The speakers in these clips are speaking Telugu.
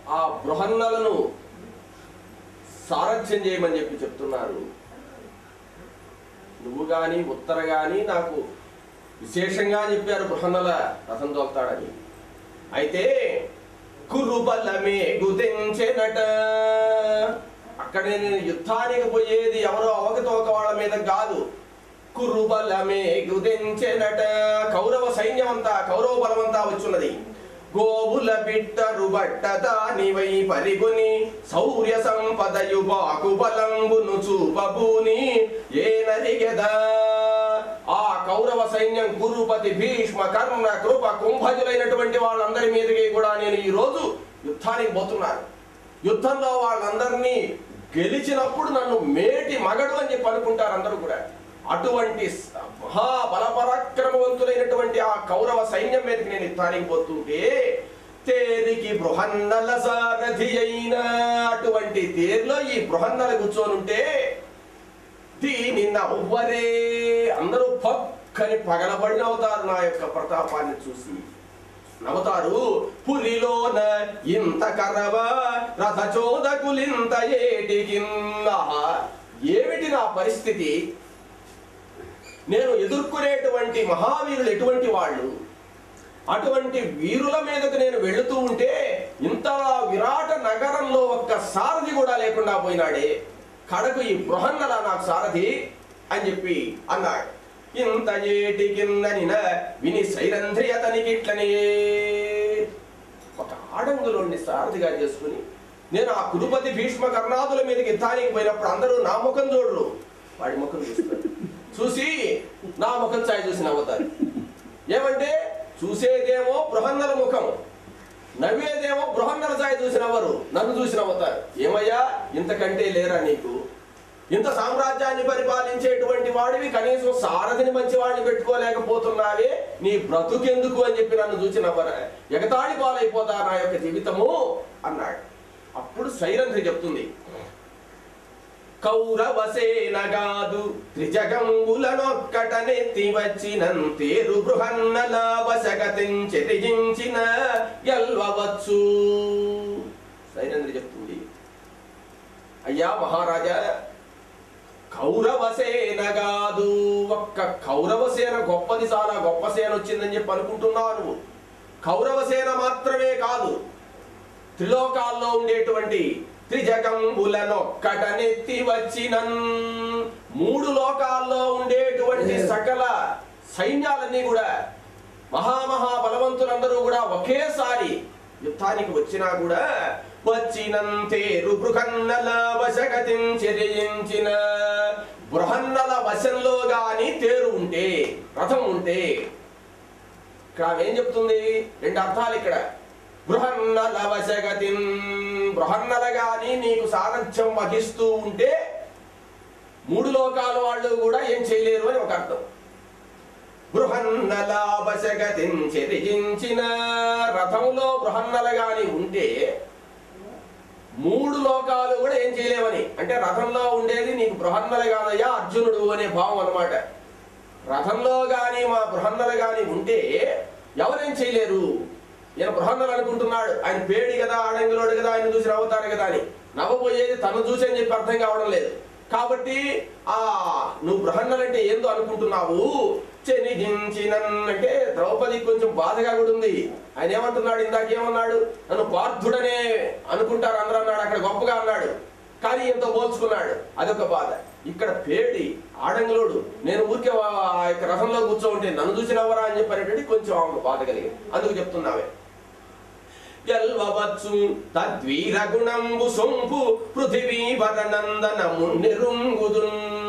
ఆ బృహన్నలను సారథ్యం చేయమని చెప్పి చెప్తున్నారు నువ్వు కానీ ఉత్తర కానీ నాకు విశేషంగా చెప్పారు బృహన్నల రథం తోలుతాడని అయితే కురుబలమే గుదించెనట అక్కడ నేను యుద్ధానికి పోయేది ఎవరో అవకతవక వాళ్ళ మీద కాదు కురుబలమే గుదించెనట కౌరవ సైన్యం అంతా కౌరవ బలమంతా వచ్చున్నది గోవుల బిట్టరు బట్టదానివై పరిగుని శౌర్య సంపదయు బాకు బలంబును చూపబూని ఏ నరిగెదా ఆ కౌరవ సైన్యం గురుపతి భీష్మ కర్ణ కృప కుంభజులైనటువంటి వాళ్ళందరి మీదకి కూడా నేను ఈ రోజు యుద్ధానికి పోతున్నాను యుద్ధంలో వాళ్ళందరినీ గెలిచినప్పుడు నన్ను మేటి మగడు అని చెప్పి అనుకుంటారు అందరూ కూడా అటువంటి స- మహాబలపరాక్రమవంతులైనటువంటి ఆ కౌరవ సైన్యం మీదకి నేను యుద్ధానికి పోతుంటే తేరికి బృహన్నల సారథి అయిన అటువంటి తేరులో ఈ బృహన్నల కూర్చొనుంటే దీని నవ్వరే అందరూ పక్కని పగలబడి నవ్వుతారు నా యొక్క ప్రతాపాన్ని చూసి నవ్వుతారు పులిలోన ఇంత కరవ రథ చోదకులింత ఏటికిన్న ఏమిటి నా పరిస్థితి నేను ఎదుర్కొనేటువంటి మహావీరులు ఎటువంటి వాళ్ళు అటువంటి వీరుల మీదకు నేను వెళుతూ ఉంటే ఇంత విరాట నగరంలో ఒక్క సారథి కూడా లేకుండా పోయినాడే కడకు ఈ బృహన్నల నాకు సారథి అని చెప్పి అన్నాడు ఇంత ఏటి కిందనిన విని సైరంధ్రి అతనికి ఇట్లనే ఒక ఆడంగులోని సారథిగా చేసుకుని నేను ఆ కురుపతి భీష్మ కర్ణాదుల మీదకి యుద్ధానికి పోయినప్పుడు అందరూ నా ముఖం చూడరు వాడి ముఖం చూస్తారు చూసి నా ముఖం ఛాయ్ చూసి నవ్వుతారు ఏమంటే చూసేదేమో బృహన్నల ముఖం నవ్వేదేమో బృహన్నల ఛాయ్ చూసి నవ్వరు నన్ను చూసి నవ్వుతారు ఏమయ్యా ఇంతకంటే లేరా నీకు ఇంత సామ్రాజ్యాన్ని పరిపాలించేటువంటి వాడివి కనీసం సారథిని మంచి వాడిని పెట్టుకోలేకపోతున్నావే నీ బ్రతుకెందుకు అని చెప్పి నన్ను చూసి నవ్వరా ఎగతాళి పాలైపోతా నా యొక్క జీవితము అన్నాడు అప్పుడు సైరంధ్రి చెప్తుంది కౌరవసేనగాదు త్రిజగంబులనొక్కటనెత్తి వచ్చినంతేరు బృహన్నల వశగతించెరిగించిన గెల్వవచ్చు సైరంధ్రి చెప్తుంది అయ్యా మహారాజా కౌరవసేన కాదు ఒక్క కౌరవసేన గొప్పది చాలా గొప్ప సేన వచ్చిందని చెప్పి అనుకుంటున్నావు నువ్వు కౌరవసేన మాత్రమే కాదు త్రిలోకాల్లో ఉండేటువంటి త్రిజగంబులనొక్కటనెత్తి వచ్చినన్ మూడు లోకాల్లో ఉండేటువంటి సకల సైన్యాలన్నీ కూడా మహామహా బలవంతులందరూ కూడా ఒకేసారి యుద్ధానికి వచ్చినా కూడా వచ్చినంతేరు బృహన్నల వశగతించిన బృహన్నల వశంలో గాని తేరు ఉంటే రథం ఉంటే ఇక్కడ ఆమె ఏం చెప్తుంది రెండు అర్థాలు ఇక్కడ బృహన్నల వశగతి బృహన్నల గాని నీకు సారథ్యం వహిస్తూ ఉంటే మూడు లోకాల వాళ్ళు కూడా ఏం చేయలేరు అని ఒక అర్థం బృహన్నల వశగతించిన రథంలో బృహన్నల గాని ఉంటే మూడు లోకాలు కూడా ఏం చేయలేవని అంటే రథంలో ఉండేది నీకు బృహన్నల కాదయ్యా అర్జునుడు అనే భావం అన్నమాట రథంలో గాని మా బృహన్నలు గాని ఉంటే ఎవరేం చేయలేరు ఈయన బృహన్నలు అనుకుంటున్నాడు ఆయన పేడి కదా ఆడంగిలోడు కదా ఆయన చూసి నవ్వుతారు కదా అని నవ్వబోయేది తను చూసి అని చెప్పి అర్థం కావడం లేదు కాబట్టి ఆ నువ్వు బృహన్నలంటే ఏందో అనుకుంటున్నావు చెనిగించిన అంటే ద్రౌపది కొంచెం బాధగా కూడా ఉంది ఆయన ఏమంటున్నాడు ఇందాక ఏమన్నాడు నన్ను పార్థుడనే అనుకుంటారు అందరూ అన్నాడు అక్కడ గొప్పగా అన్నాడు కానీ ఎంతో పోల్చుకున్నాడు అదొక బాధ ఇక్కడ పేడి ఆడంగులోడు నేను ఊరికే ఆ యొక్క రథంలో కూర్చో ఉంటే నన్ను చూసినవరా అని చెప్పనేటువంటి కొంచెం ఆమెకు బాధ కలిగింది అందుకు చెప్తున్నావే గెల్వవచ్చు తద్వీర గుణంబు సొంపు పృథివీ వరనందనము నిరుంగుదు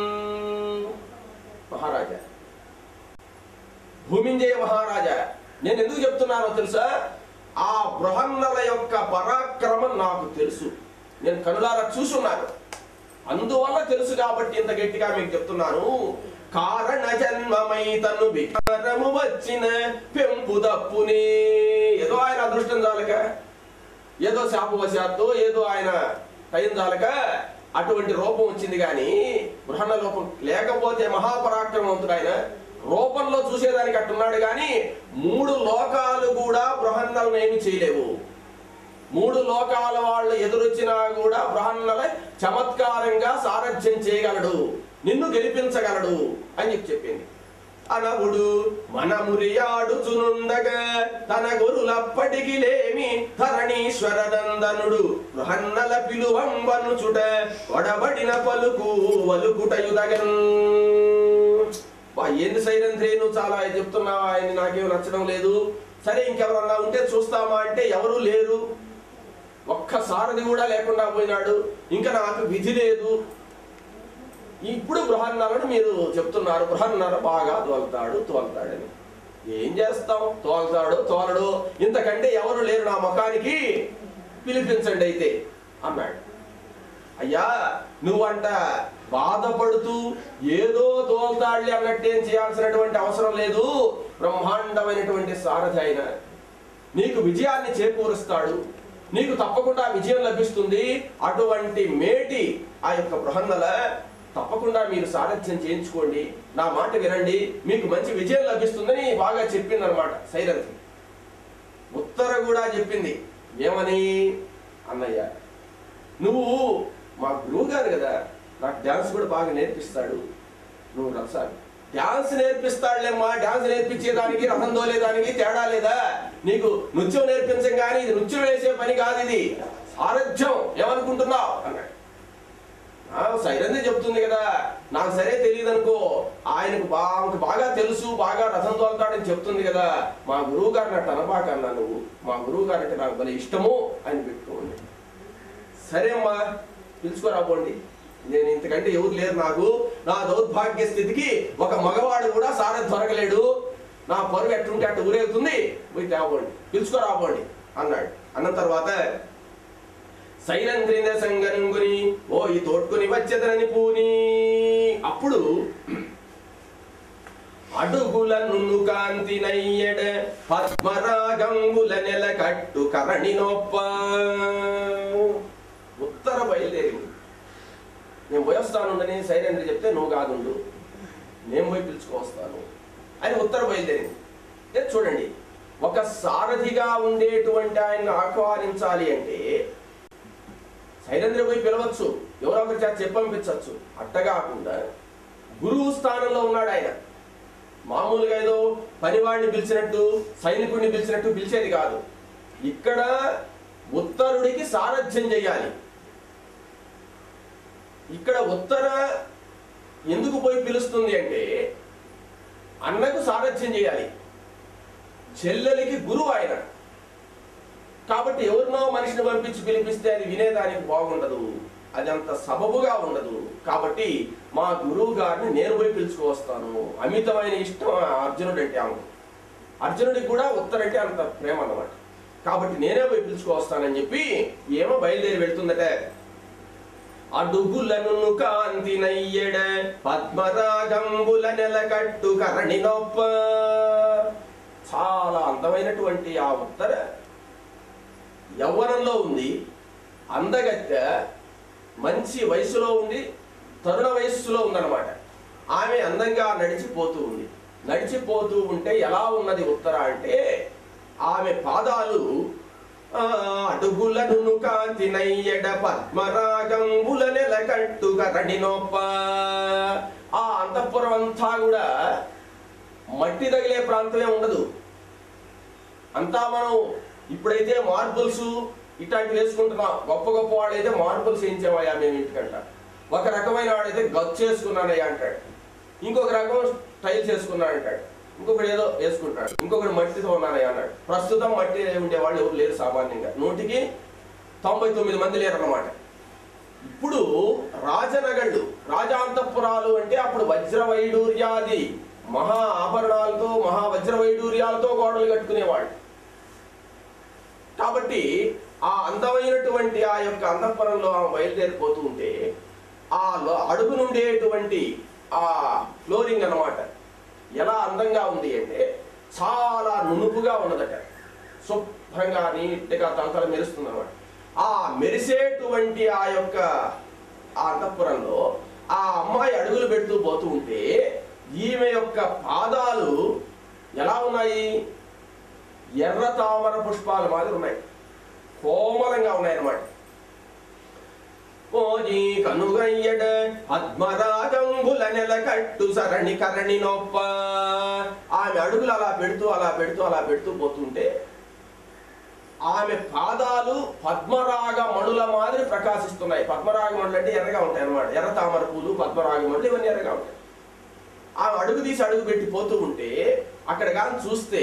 మహారాజా భూమింజయ మహారాజా నేను ఎందుకు చెప్తున్నానో తెలుసా ఆ బృహన్నల యొక్క పరాక్రమం నాకు తెలుసు నేను కనులారా చూసున్నాను అందువల్ల తెలుసు కాబట్టి ఇంత గట్టిగా మీకు చెప్తున్నాను కారణ జన్మమై తను వికారము వచ్చిన పెంపు తప్పునే ఏదో ఆయన అదృష్టం చాలక ఏదో శాపవశాత్తు ఏదో ఆయన టైం చాలక అటువంటి రూపం వచ్చింది కానీ బృహన్న రూపం లేకపోతే మహాపరాక్రమవంతుడు ఆయన రూపంలో చూసేదానికి అట్టున్నాడు కానీ మూడు లోకాలు కూడా బృహన్నలను ఏమి చేయలేవు మూడు లోకాల వాళ్ళు ఎదురొచ్చినా కూడా బృహన్నల చమత్కారంగా సారథ్యం చేయగలడు నిన్ను గెలిపించగలడు అని చెప్పి చెప్పింది అనవుడు మనమురియాడుచునుండగా తన గొరులప్పటికి లేమి ధరణీశ్వర నందనుడు బృహన్నల పిలువంబనుచుట వడబడిన పలుకు వలుకుటయుదగన్ బా ఏంది సైరంధ్రి నువ్వు చాలా చెప్తున్నావా ఆయన నాకేం నచ్చడం లేదు సరే ఇంకెవరన్నా ఉంటే చూస్తామా అంటే ఎవరు లేరు ఒక్క సారథి కూడా లేకుండా పోయినాడు ఇంకా నాకు విధి లేదు ఇప్పుడు బృహన్నలను మీరు చెప్తున్నారు బృహన్నర బాగా తోలుతాడు తోలుతాడని ఏం చేస్తాం తోలుతాడు తోలడు ఇంతకంటే ఎవరు లేరు నా ముఖానికి పిలిపించండి అయితే అన్నాడు అయ్యా నువ్వంట బాధపడుతూ ఏదో తోల్తాళ్ళి అన్నట్టేం చేయాల్సినటువంటి అవసరం లేదు బ్రహ్మాండమైనటువంటి సారథి ఆయన నీకు విజయాన్ని చేకూరుస్తాడు నీకు తప్పకుండా విజయం లభిస్తుంది అటువంటి మేటి ఆ యొక్క బృహన్నల తప్పకుండా మీరు సారథ్యం చేయించుకోండి నా మాట వినండి మీకు మంచి విజయం లభిస్తుందని బాగా చెప్పింది అనమాట సైరథి ఉత్తర కూడా చెప్పింది ఏమని అన్నయ్య నువ్వు మా గురువు గారు కదా నాకు డ్యాన్స్ కూడా బాగా నేర్పిస్తాడు నువ్వు రసాలు డ్యాన్స్ నేర్పిస్తాడులేమ్మా డ్యాన్స్ నేర్పించేదానికి రథం దోలేదానికి తేడా లేదా నీకు నృత్యం నేర్పించం కానీ ఇది నృత్యం వేసే పని కాదు ఇది సారథ్యం ఏమనుకుంటున్నావు అన్నాడు ఆ, సైరంధ్రి చెప్తుంది కదా నాకు సరే తెలియదు అనుకో ఆయనకు బాగా బాగా తెలుసు బాగా రథం తోలుతాడని చెప్తుంది కదా మా గురువు గారిని అట్ట అనబాకన్నా నువ్వు మా గురువు గారంటే నాకు భలే ఇష్టము అని పెట్టుకోండి సరే అమ్మా పిలుచుకోరాపోండి నేను ఇంతకంటే ఎవరు లేరు నాకు నా దౌర్భాగ్య స్థితికి ఒక మగవాడు కూడా సారథి దొరకలేడు నా పరువు ఎట్టుంటే అట్టు ఊరేగుతుంది పోయి తేవండి పిలుచుకోరాపోండి అన్నాడు అన్న తర్వాత సైలంద్రిన సంగనుగుని ఓ ఈ తోడ్కొని వచ్చేదనని పూని అప్పుడు అడుగుల నున్ను కాంతి నయ్యడ పద్మరాగంబుల నెల కట్టు కరణి నొప్ప ఉత్తర బయలుదేరింది నేను పోయొస్తానుండని సైలేంద్ర చెప్తే నువ్వు కాదుండు నేను పోయి పిలుచుకొస్తాను అని ఉత్తర బయలుదేరింది ఏ చూడండి ఒక సారథిగా ఉండేటువంటి ఆయన్ని ఆహ్వానించాలి అంటే సైలేంద్ర పోయి పిలవచ్చు ఎవరో ఒకరి చేత చెప్పంపించవచ్చు అట్ట కాకుండా గురువు స్థానంలో ఉన్నాడు ఆయన మామూలుగా ఏదో పనివాడిని పిలిచినట్టు సైనికుడిని పిలిచినట్టు పిలిచేది కాదు ఇక్కడ ఉత్తరుడికి సారథ్యం చేయాలి ఇక్కడ ఉత్తర ఎందుకు పోయి పిలుస్తుంది అంటే అన్నకు సారథ్యం చేయాలి చెల్లెలికి గురువు ఆయన కాబట్టి ఎవరినో మనిషిని పంపించి పిలిపిస్తే అది వినేదానికి బాగుండదు అది అంత సబబుగా ఉండదు కాబట్టి మా గురువు గారిని నేను పోయి పిలుచుకువస్తాను అమితమైన ఇష్టం అర్జునుడు అంటే ఆమె అర్జునుడికి కూడా ఉత్తరంటే అంత ప్రేమ అన్నమాట కాబట్టి నేనే పోయి పిలుచుకువస్తానని చెప్పి ఏమో బయలుదేరి వెళ్తుందట అడుగులను కాంతి నయ్యడ పద్మరాగంబుల నెలకట్టు కరణి నొప్ప చాలా అందమైనటువంటి ఆ ఉత్తర యవ్వనంలో ఉంది అందగత్తె మంచి వయసులో ఉంది తరుణ వయస్సులో ఉందన్నమాట ఆమె అందంగా నడిచిపోతూ ఉంది నడిచిపోతూ ఉంటే ఎలా ఉన్నది ఉత్తర అంటే ఆమె పాదాలు ఆ, అడుగులను కాంతి నయ్యడ పద్మరాగంబుల నెల కట్టు కరణి నొప్ప ఆ అంతఃపురం అంతా కూడా మట్టి తగిలే ప్రాంతమే ఉండదు అంతా మనం ఇప్పుడైతే మార్బుల్స్ ఇట్లాంటివి వేసుకుంటున్నాం గొప్ప గొప్ప వాళ్ళైతే మార్బుల్స్ వేయించామయ్యా మేము ఇంటికంట ఒక రకమైన వాడైతే గచ్చు వేసుకున్నానయ్యా అంటాడు ఇంకొక రకం టైల్స్ వేసుకున్నాడు అంటాడు ఇంకొకడు ఏదో వేసుకుంటాడు ఇంకొకడు మట్టితో ఉన్నానయ్యా అన్నాడు ప్రస్తుతం మట్టి ఉండే వాళ్ళు ఎవరు లేరు సామాన్యంగా నూటికి తొంభై తొమ్మిది మంది లేరు అన్నమాట ఇప్పుడు రాజనగళ్ళు రాజాంతపురాలు అంటే అప్పుడు వజ్ర వైడూర్యాది మహా ఆభరణాలతో మహా వజ్ర వైడూర్యాలతో గోడలు కట్టుకునేవాళ్ళు కాబట్టి ఆ అందమైనటువంటి ఆ యొక్క అంతఃపురంలో ఆమె బయలుదేరిపోతూ ఉంటే ఆ లో- అడుగు నుండేటువంటి ఆ ఫ్లోరింగ్ అన్నమాట ఎలా అందంగా ఉంది అంటే చాలా నునుపుగా ఉన్నదట శుభ్రంగా నీట్గా తలతల మెరుస్తుంది అనమాట ఆ మెరిసేటువంటి ఆ యొక్క ఆ అంతఃపురంలో ఆ అమ్మాయి అడుగులు పెడుతూ పోతూ ఉంటే ఈమె యొక్క పాదాలు ఎలా ఉన్నాయి ఎర్ర తామర పుష్పాల మాదిరి ఉన్నాయి కోమల ఉన్నాయన్నమాట పోయి కనుగయ్యడ పద్మరాగంబుల నెల కట్టు సరణి కరణి నొప్ప ఆమె అడుగులు అలా పెడుతూ అలా పెడుతూ అలా పెడుతూ పోతుంటే ఆమె పాదాలు పద్మరాగ మణుల మాదిరి ప్రకాశిస్తున్నాయి పద్మరాగ మణులు అంటే ఎర్రగా ఉంటాయి అన్నమాట ఎర్ర తామర పూలు పద్మరాగ మణులు ఇవన్నీ ఎర్రగా ఉంటాయి ఆమె అడుగు తీసి అడుగు పెట్టి పోతూ ఉంటే అక్కడ కానీ చూస్తే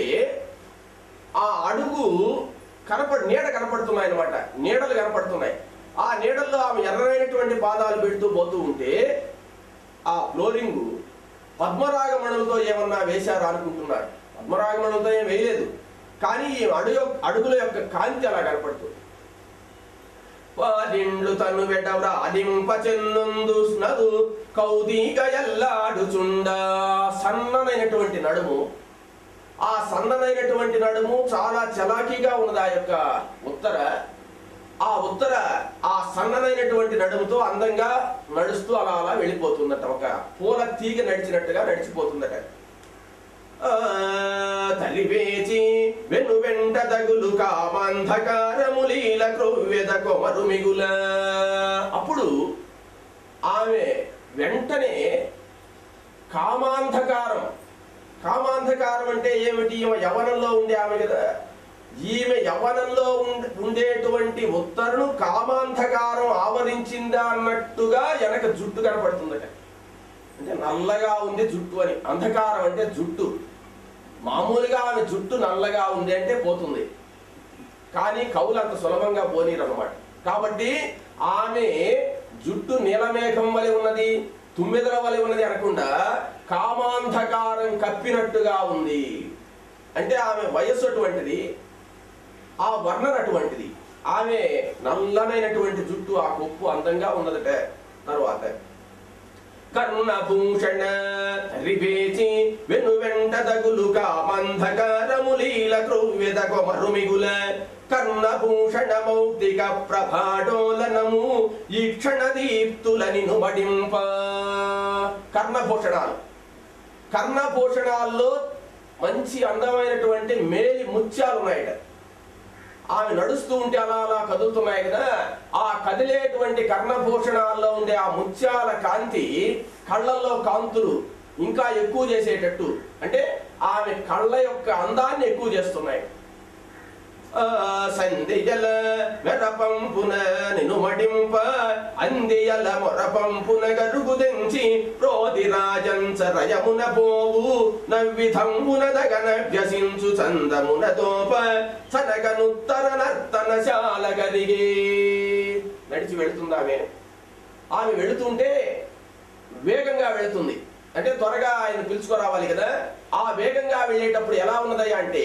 ఆ అడుగు కనపడి నీడ కనపడుతున్నాయి అనమాట నీడలు కనపడుతున్నాయి ఆ నీడల్లో ఆమె ఎర్రైనటువంటి పాదాలు పెడుతూ పోతూ ఉంటే ఆ ఫ్లోరింగ్ పద్మరాగమణులతో ఏమన్నా వేశారా అనుకుంటున్నారు పద్మరాగమణులతో ఏం వేయలేదు కానీ ఈ అడుగు అడుగుల యొక్క కాంతి అలా కనపడుతుంది వారిండ్లు తను వెడవర అదింప చెన్నుందు స్నదు కౌదీగ ఎల్లాడుచుండ సన్ననైనటువంటి నడుము ఆ సన్ననైనటువంటి నడుము చాలా చలాకీగా ఉన్నది ఆ యొక్క ఉత్తర ఆ ఉత్తర ఆ సన్ననైనటువంటి నడుముతో అందంగా నడుస్తూ అలా అలా వెళ్ళిపోతుందట ఒక పూల తీగ నడిచినట్టుగా నడిచిపోతుందట ఆ, తల్లి వేచి వెను వెంట దగులు కామంధకారములీల క్రొవ్వెద కొమరు మిగుల అప్పుడు ఆమె వెంటనే కామాంధకారం కామాంధకారం అంటే ఏమిటి ఈమె యవనంలో ఉండే ఆమె కదా ఈమె యవనంలో ఉండ- ఉండేటువంటి ఉత్తరును కామాంధకారం ఆవరించిందా అన్నట్టుగా వెనక జుట్టు కనపడుతుందట అంటే నల్లగా ఉంది జుట్టు అని అంధకారం అంటే జుట్టు మామూలుగా ఆమె జుట్టు నల్లగా ఉంది అంటే పోతుంది కానీ కవులు అంత సులభంగా పోనీరు అనమాట కాబట్టి ఆమె జుట్టు నీలమేఘం వలె ఉన్నది తుమ్మెదల వలె ఉన్నది అనకుండా కామాంధకారం కప్పినట్టుగా ఉంది అంటే ఆమె వయస్సు అటువంటిది ఆ వర్ణన అటువంటిది ఆమె నల్లనైనటువంటి జుట్టు ఆ కొప్పు అందంగా ఉన్నదట తరువాత కర్ణభూషణ రివేచి వెను వెంట దగులు కామంధకారములీల క్రొవ్వెద కొమరు మిగుల కర్ణభూషణ మౌక్తిక ప్రభాడోలనము ఈ క్షణ దీప్తులని నుమడింప కర్ణభూషణాలు కర్ణభూషణాల్లో మంచి అందమైనటువంటి మేలి ముత్యాలు ఉన్నాయట ఆమె నడుస్తూ ఉంటే అలా అలా కదులుతున్నాయి కదా ఆ కదిలేటువంటి కర్ణభూషణాల్లో ఉండే ఆ ముత్యాల కాంతి కళ్ళల్లో కాంతులు ఇంకా ఎక్కువ చేసేటట్టు అంటే ఆమె కళ్ళ యొక్క అందాన్ని ఎక్కువ చేస్తున్నాయి ఆ సంధియల మెరపంపున నిను మడింప అందియల మొరపంపున గరుగు తెంచి ప్రోది రాజంచ రయమున పోవు నవ్విధంబున దగన వ్యసించు చందమున దోప చనగనుత్తర నర్తన శాల గరిగే నడిచి వెళుతుంది ఆమె ఆమె వెళుతుంటే వేగంగా వెళుతుంది అంటే త్వరగా ఆయన పిలుచుకురావాలి కదా ఆ వేగంగా వెళ్ళేటప్పుడు ఎలా ఉన్నదయ్యా అంటే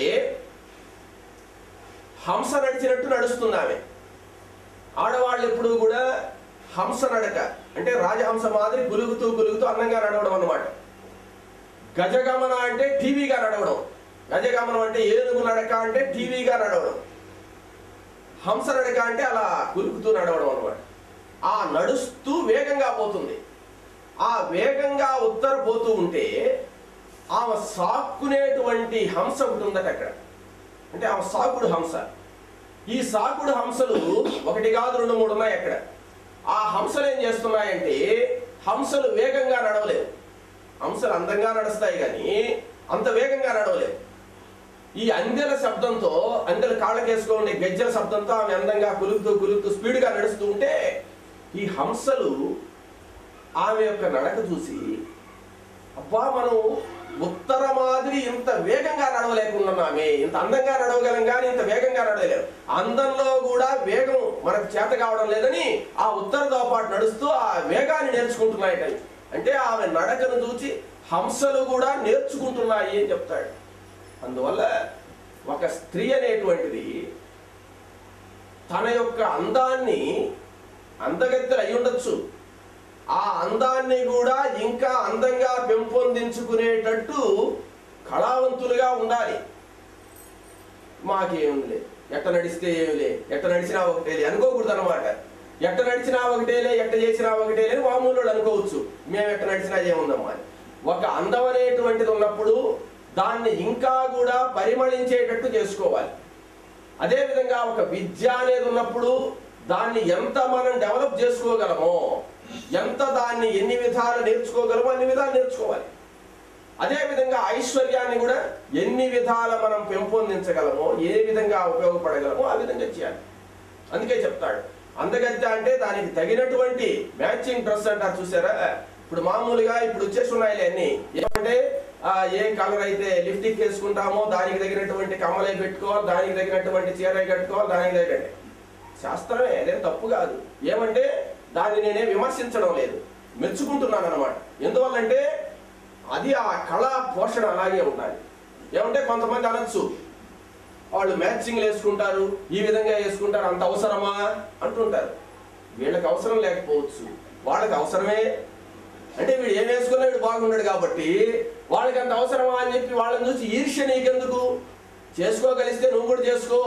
హంస నడిచినట్టు నడుస్తుంది ఆమె ఆడవాళ్ళు ఎప్పుడు కూడా హంస నడక అంటే రాజహంస మాదిరి గులుగుతూ గులుగుతూ అందంగా నడవడం అన్నమాట గజగమన అంటే టీవీగా నడవడం గజగమనం అంటే ఏనుగు నడక అంటే టీవీగా నడవడం హంస నడక అంటే అలా కులుకుతూ నడవడం అన్నమాట ఆ నడుస్తూ వేగంగా పోతుంది ఆ వేగంగా ఉత్తర పోతూ ఉంటే ఆమె సాక్కునేటువంటి హంస ఒకటి ఉందట అక్కడ అంటే ఆమె సాకుడు హంస ఈ సాకుడు హంసలు ఒకటి కాదు రెండు మూడు ఉన్నాయి అక్కడ ఆ హంసలు ఏం చేస్తున్నాయంటే హంసలు వేగంగా నడవలేవు హంసలు అందంగా నడుస్తాయి కానీ అంత వేగంగా నడవలేవు ఈ అందెల శబ్దంతో అందెల కాళ్ళకేసుకో ఉండే గజ్జల శబ్దంతో ఆమె అందంగా కులుకుతూ కులుకుతూ స్పీడ్గా నడుస్తూ ఉంటే ఈ హంసలు ఆమె యొక్క నడక చూసి అబ్బా మనం ఉత్తర మాదిరి ఇంత వేగంగా నడవలేకున్నామే ఇంత అందంగా నడవగలం కానీ ఇంత వేగంగా నడవలేము అందంలో కూడా వేగం మనకు చేత కావడం లేదని ఆ ఉత్తరతో పాటు నడుస్తూ ఆ వేగాన్ని నేర్చుకుంటున్నాయట అంటే ఆమె నడకను చూసి హంసలు కూడా నేర్చుకుంటున్నాయి అని చెప్తాడు అందువల్ల ఒక స్త్రీ అనేటువంటిది తన యొక్క అందాన్ని అందగత్తెలు అయి ఉండొచ్చు ఆ అందాన్ని కూడా ఇంకా అందంగా పెంపొందించుకునేటట్టు కళావంతులుగా ఉండాలి మాకేముందిలే ఎట్ట నడిస్తే ఏమిలే ఎట్ట నడిచినా ఒకటేలే అనుకోకూడదు అనమాట ఎట్ట నడిచినా ఒకటేలే ఎట్ట చేసినా ఒకటేలే అని మామూలు వాళ్ళు అనుకోవచ్చు మేము ఎట్ట నడిచినా ఏముందమ్మా అని ఒక అందం అనేటువంటిది ఉన్నప్పుడు దాన్ని ఇంకా కూడా పరిమళించేటట్టు చేసుకోవాలి అదేవిధంగా ఒక విద్య అనేది ఉన్నప్పుడు దాన్ని ఎంత మనం డెవలప్ చేసుకోగలమో ఎంత దాన్ని ఎన్ని విధాలు నేర్చుకోగలమో అన్ని విధాలు నేర్చుకోవాలి అదే విధంగా ఐశ్వర్యాన్ని కూడా ఎన్ని విధాల మనం పెంపొందించగలమో ఏ విధంగా ఉపయోగపడగలమో ఆ విధంగా చేయాలి అందుకే చెప్తాడు అందగత్య అంటే దానికి తగినటువంటి మ్యాచింగ్ డ్రెస్ అంటారు చూసారా ఇప్పుడు మామూలుగా ఇప్పుడు వచ్చేసి ఉన్నాయి అన్ని ఏమంటే ఆ, ఏ కలర్ అయితే లిప్స్టిక్ వేసుకుంటామో దానికి తగినటువంటి కమ్మలే పెట్టుకోవాలి దానికి తగినటువంటి చీర కట్టుకోవాలి దానికి తగినట్టు శాస్త్రమే అదేం తప్పు కాదు ఏమంటే దాన్ని నేనే విమర్శించడం లేదు మెచ్చుకుంటున్నాను అనమాట ఎందువల్లంటే అది ఆ కళా పోషణ అలాగే ఉండాలి ఏమంటే కొంతమంది అనొచ్చు వాళ్ళు మ్యాచింగ్లు వేసుకుంటారు ఈ విధంగా వేసుకుంటారు అంత అవసరమా అంటుంటారు వీళ్ళకి అవసరం లేకపోవచ్చు వాళ్ళకి అవసరమే అంటే వీడు ఏం వేసుకున్నా వీడు బాగున్నాడు కాబట్టి వాళ్ళకి అంత అవసరమా అని చెప్పి వాళ్ళని చూసి ఈర్ష్య నీకెందుకు చేసుకోగలిస్తే నువ్వు కూడా చేసుకో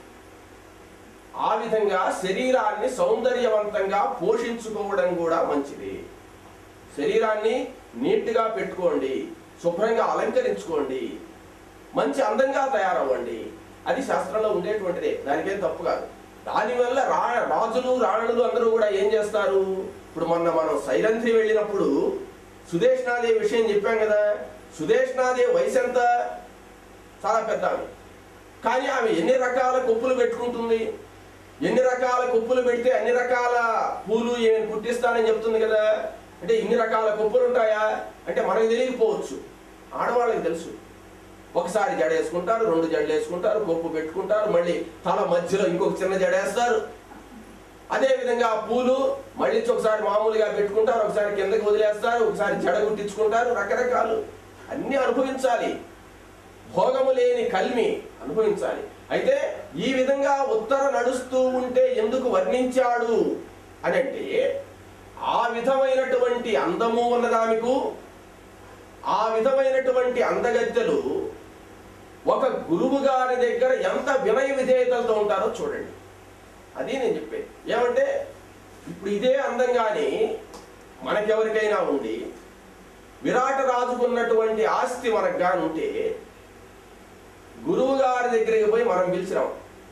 ఆ విధంగా శరీరాన్ని సౌందర్యవంతంగా పోషించుకోవడం కూడా మంచిది శరీరాన్ని నీట్గా పెట్టుకోండి శుభ్రంగా అలంకరించుకోండి మంచి అందంగా తయారవ్వండి అది శాస్త్రంలో ఉండేటువంటిదే దానికేం తప్పు కాదు దానివల్ల రా రాజులు రాణులు అందరూ కూడా ఏం చేస్తారు ఇప్పుడు మొన్న మనం సైరంధ్రి వెళ్ళినప్పుడు సుదేష్నాదేవి విషయం చెప్పాం కదా సుదేష్నాదేవి వయసు ఎంత చాలా పెద్ద ఆమె కానీ ఆమె ఎన్ని రకాల కొప్పులు పెట్టుకుంటుంది ఎన్ని రకాల కొప్పులు పెడితే అన్ని రకాల పూలు ఏమైనా పుట్టిస్తానని చెప్తుంది కదా అంటే ఇన్ని రకాల కొప్పులు ఉంటాయా అంటే మనకు తెలియకపోవచ్చు ఆడవాళ్ళకి తెలుసు ఒకసారి జడ వేసుకుంటారు రెండు జడలు వేసుకుంటారు కొప్పు పెట్టుకుంటారు మళ్ళీ తల మధ్యలో ఇంకొక చిన్న జడ వేస్తారు అదే విధంగా ఆ పూలు మళ్ళీ ఒకసారి మామూలుగా పెట్టుకుంటారు ఒకసారి కిందకి వదిలేస్తారు ఒకసారి జడ గుట్టించుకుంటారు రకరకాలు అన్ని అనుభవించాలి భోగము లేని కల్మి అనుభవించాలి అయితే ఈ విధంగా ఉత్తర నడుస్తూ ఉంటే ఎందుకు వర్ణించాడు అని అంటే ఆ విధమైనటువంటి అందము ఉన్నదామికు ఆ విధమైనటువంటి అందగత్తెలు ఒక గురువు గారి దగ్గర ఎంత వినయ విధేయతలతో ఉంటారో చూడండి అది నేను చెప్పేది ఏమంటే ఇప్పుడు ఇదే అందంగాని మనకెవరికైనా ఉండి విరాట రాజుకున్నటువంటి ఆస్తి మనకు గాని ఉంటే గురువు గారి దగ్గరికి పోయి మనం పిలిచినాం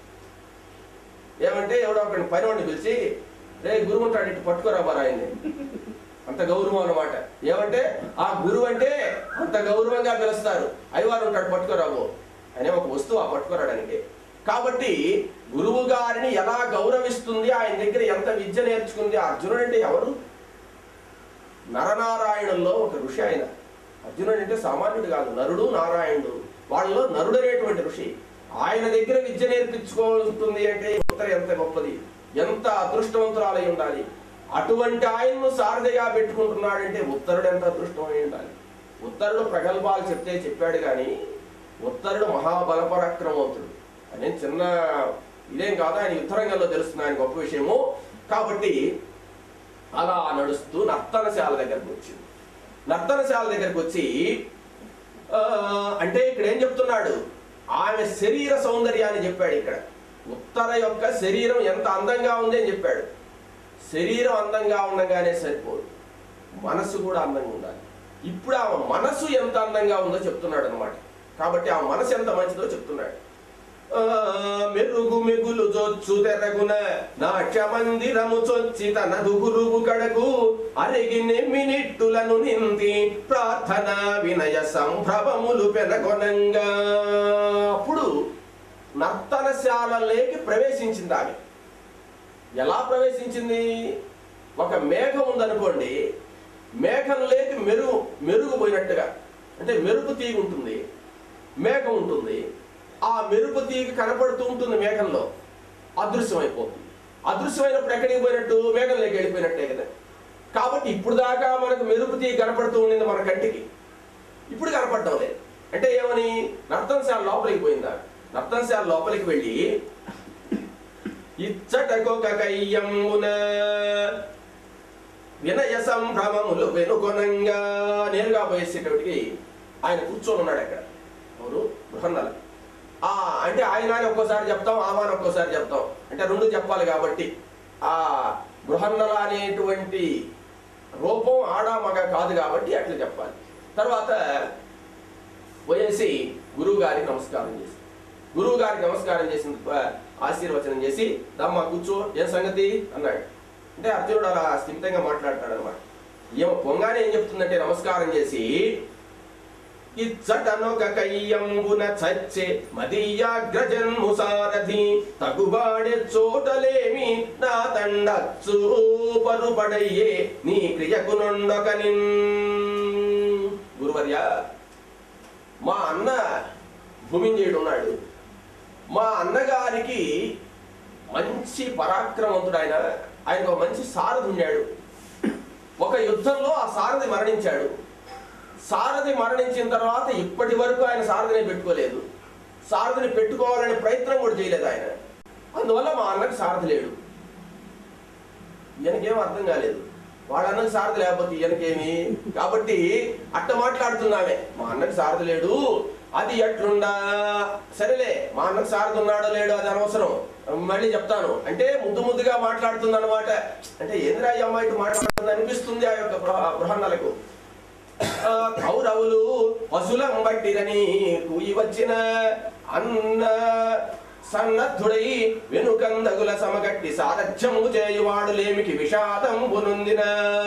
ఏమంటే ఎవడో ఒకరిని పనివాడిని పిలిచి రే గురువు ఉంటాడు ఇటు పట్టుకోరా బారా ఆయన్ని అంత గౌరవం అన్నమాట ఏమంటే ఆ గురువు అంటే అంత గౌరవంగా పిలుస్తారు అయ్యవారు ఉంటాడు పట్టుకోరాబో అనే ఒక వస్తువు ఆ పట్టుకోరాడానికి కాబట్టి గురువు గారిని ఎలా గౌరవిస్తుంది ఆయన దగ్గర ఎంత విద్య నేర్చుకుంది అర్జునుడు అంటే ఎవరు నరనారాయణుల్లో ఒక ఋషి ఆయన అర్జునుడు అంటే సామాన్యుడు కాదు నరుడు నారాయణుడు వాళ్ళలో నరుడు అనేటువంటి ఋషి ఆయన దగ్గర విద్య నేర్పించుకోవాల్సింది అంటే ఉత్తర ఎంత గొప్పది ఎంత అదృష్టవంతురాలై ఉండాలి అటువంటి ఆయన్ను సారథిగా పెట్టుకుంటున్నాడంటే ఉత్తరుడు ఎంత అదృష్టమై ఉండాలి ఉత్తరుడు ప్రగల్భాలు చెప్తే చెప్పాడు కానీ ఉత్తరుడు మహాబలపరాక్రమవంతుడు అనే చిన్న ఇదేం కాదు ఆయన యుద్ధరంగంలో తెలుస్తుంది ఆయన గొప్ప విషయము కాబట్టి అలా నడుస్తూ నర్తనశాల దగ్గరకు వచ్చింది నర్తనశాల దగ్గరకు వచ్చి ఆ, అంటే ఇక్కడ ఏం చెప్తున్నాడు ఆమె శరీర సౌందర్యాన్ని చెప్పాడు ఇక్కడ ఉత్తర యొక్క శరీరం ఎంత అందంగా ఉంది అని చెప్పాడు శరీరం అందంగా ఉండగానే సరిపోదు మనసు కూడా అందంగా ఉండాలి ఇప్పుడు ఆమె మనసు ఎంత అందంగా ఉందో చెప్తున్నాడు అనమాట కాబట్టి ఆ మనసు ఎంత మంచిదో చెప్తున్నాడు ఆ, మెరుగు మిగులు జొచ్చు తెరగున నాట్య మందిరము చొచ్చి తన గురువు కడకు అరిగి నెమ్మినిట్టులను నింది ప్రార్థన వినయ సంభ్రమములు పెనగొనంగా అప్పుడు నర్తనశాలలోకి ప్రవేశించింది ఆమె ఎలా ప్రవేశించింది ఒక మేఘం ఉందనుకోండి మేఘంలోకి మెరుగు మెరుగు పోయినట్టుగా అంటే మెరుపు తీగ ఉంటుంది మేఘం ఉంటుంది ఆ మెరుపు తీగ కనపడుతూ ఉంటుంది మేఘంలో అదృశ్యమైపోతుంది అదృశ్యమైనప్పుడు ఎక్కడికి పోయినట్టు మేఘంలోకి వెళ్ళిపోయినట్టే కదా కాబట్టి ఇప్పుడు దాకా మనకు మెరుపు తీగ కనపడుతూ ఉండింది మన కంటికి ఇప్పుడు కనపడటం లేదు అంటే ఏమని నర్తనశాల లోపలికి పోయిందా నర్తనశాల లోపలికి వెళ్ళి ఇచ్చటకొక కయ్యమున వినయ సంభ్రమములు వెనుకొనంగా నేరుగా పోయేసేటప్పటికి ఆయన కూర్చొని ఉన్నాడు అక్కడ ఎవరు బృహన్నల ఆ అంటే ఆయన అని ఒక్కోసారి చెప్తాం ఆమాని ఒక్కోసారి చెప్తాం అంటే రెండు చెప్పాలి కాబట్టి ఆ బృహన్నల అనేటువంటి రూపం ఆడ మగ కాదు కాబట్టి అట్లా చెప్పాలి తర్వాత పోయేసి గురువు గారికి నమస్కారం చేసి గురువు గారికి నమస్కారం చేసిన ఆశీర్వచనం చేసి దమ్మా కూర్చో ఏం సంగతి అన్నాడు అంటే అర్జునుడు అలా స్థిమితంగా మాట్లాడతాడు అనమాట ఏమో పొంగానే ఏం చెప్తుందంటే నమస్కారం చేసి ఇచ్చటనొక కయ్యంబున చచ్చే మదీయాగ్రజన్ము సారథి తగుబాడే చోటలేమి నా తండచ్చు పరుపడయ్యే నీ క్రియకు నొండొకని గురువర్య మా అన్న భూమింజయుడు ఉన్నాడు మా అన్నగారికి మంచి పరాక్రమవంతుడు ఆయన ఆయనకు ఒక మంచి సారథి ఉన్నాడు ఒక యుద్ధంలో ఆ సారథి మరణించాడు సారథి మరణించిన తర్వాత ఇప్పటి వరకు ఆయన సారథిని పెట్టుకోలేదు సారథిని పెట్టుకోవాలనే ప్రయత్నం కూడా చేయలేదు ఆయన అందువల్ల మా అన్నకి సారథి లేడు ఈయనకేం అర్థం కాలేదు వాళ్ళ అన్నకి సారథి లేకపోతే ఈయనకేమి కాబట్టి అట్ట మాట్లాడుతున్నామే మా అన్నకి సారథి లేడు అది ఎట్లుండా సరేలే మా అన్నకి సారథి ఉన్నాడో లేడో అది అనవసరం మళ్ళీ చెప్తాను అంటే ముద్దు ముద్దుగా మాట్లాడుతుంది అనమాట అంటే ఏంద్రా ఈ అమ్మాయి ఇటు మాట్లాడుతుంది అనిపిస్తుంది ఆ యొక్క బృహ- బృహన్నలకు ఆ కౌరవులు పశులం బట్టిరని కూయి వచ్చిన అన్న సన్నద్ధుడై వెనుకందగుల సమగట్టి సారథ్యము చేయువాడు లేమికి విషాదంబు నొందిన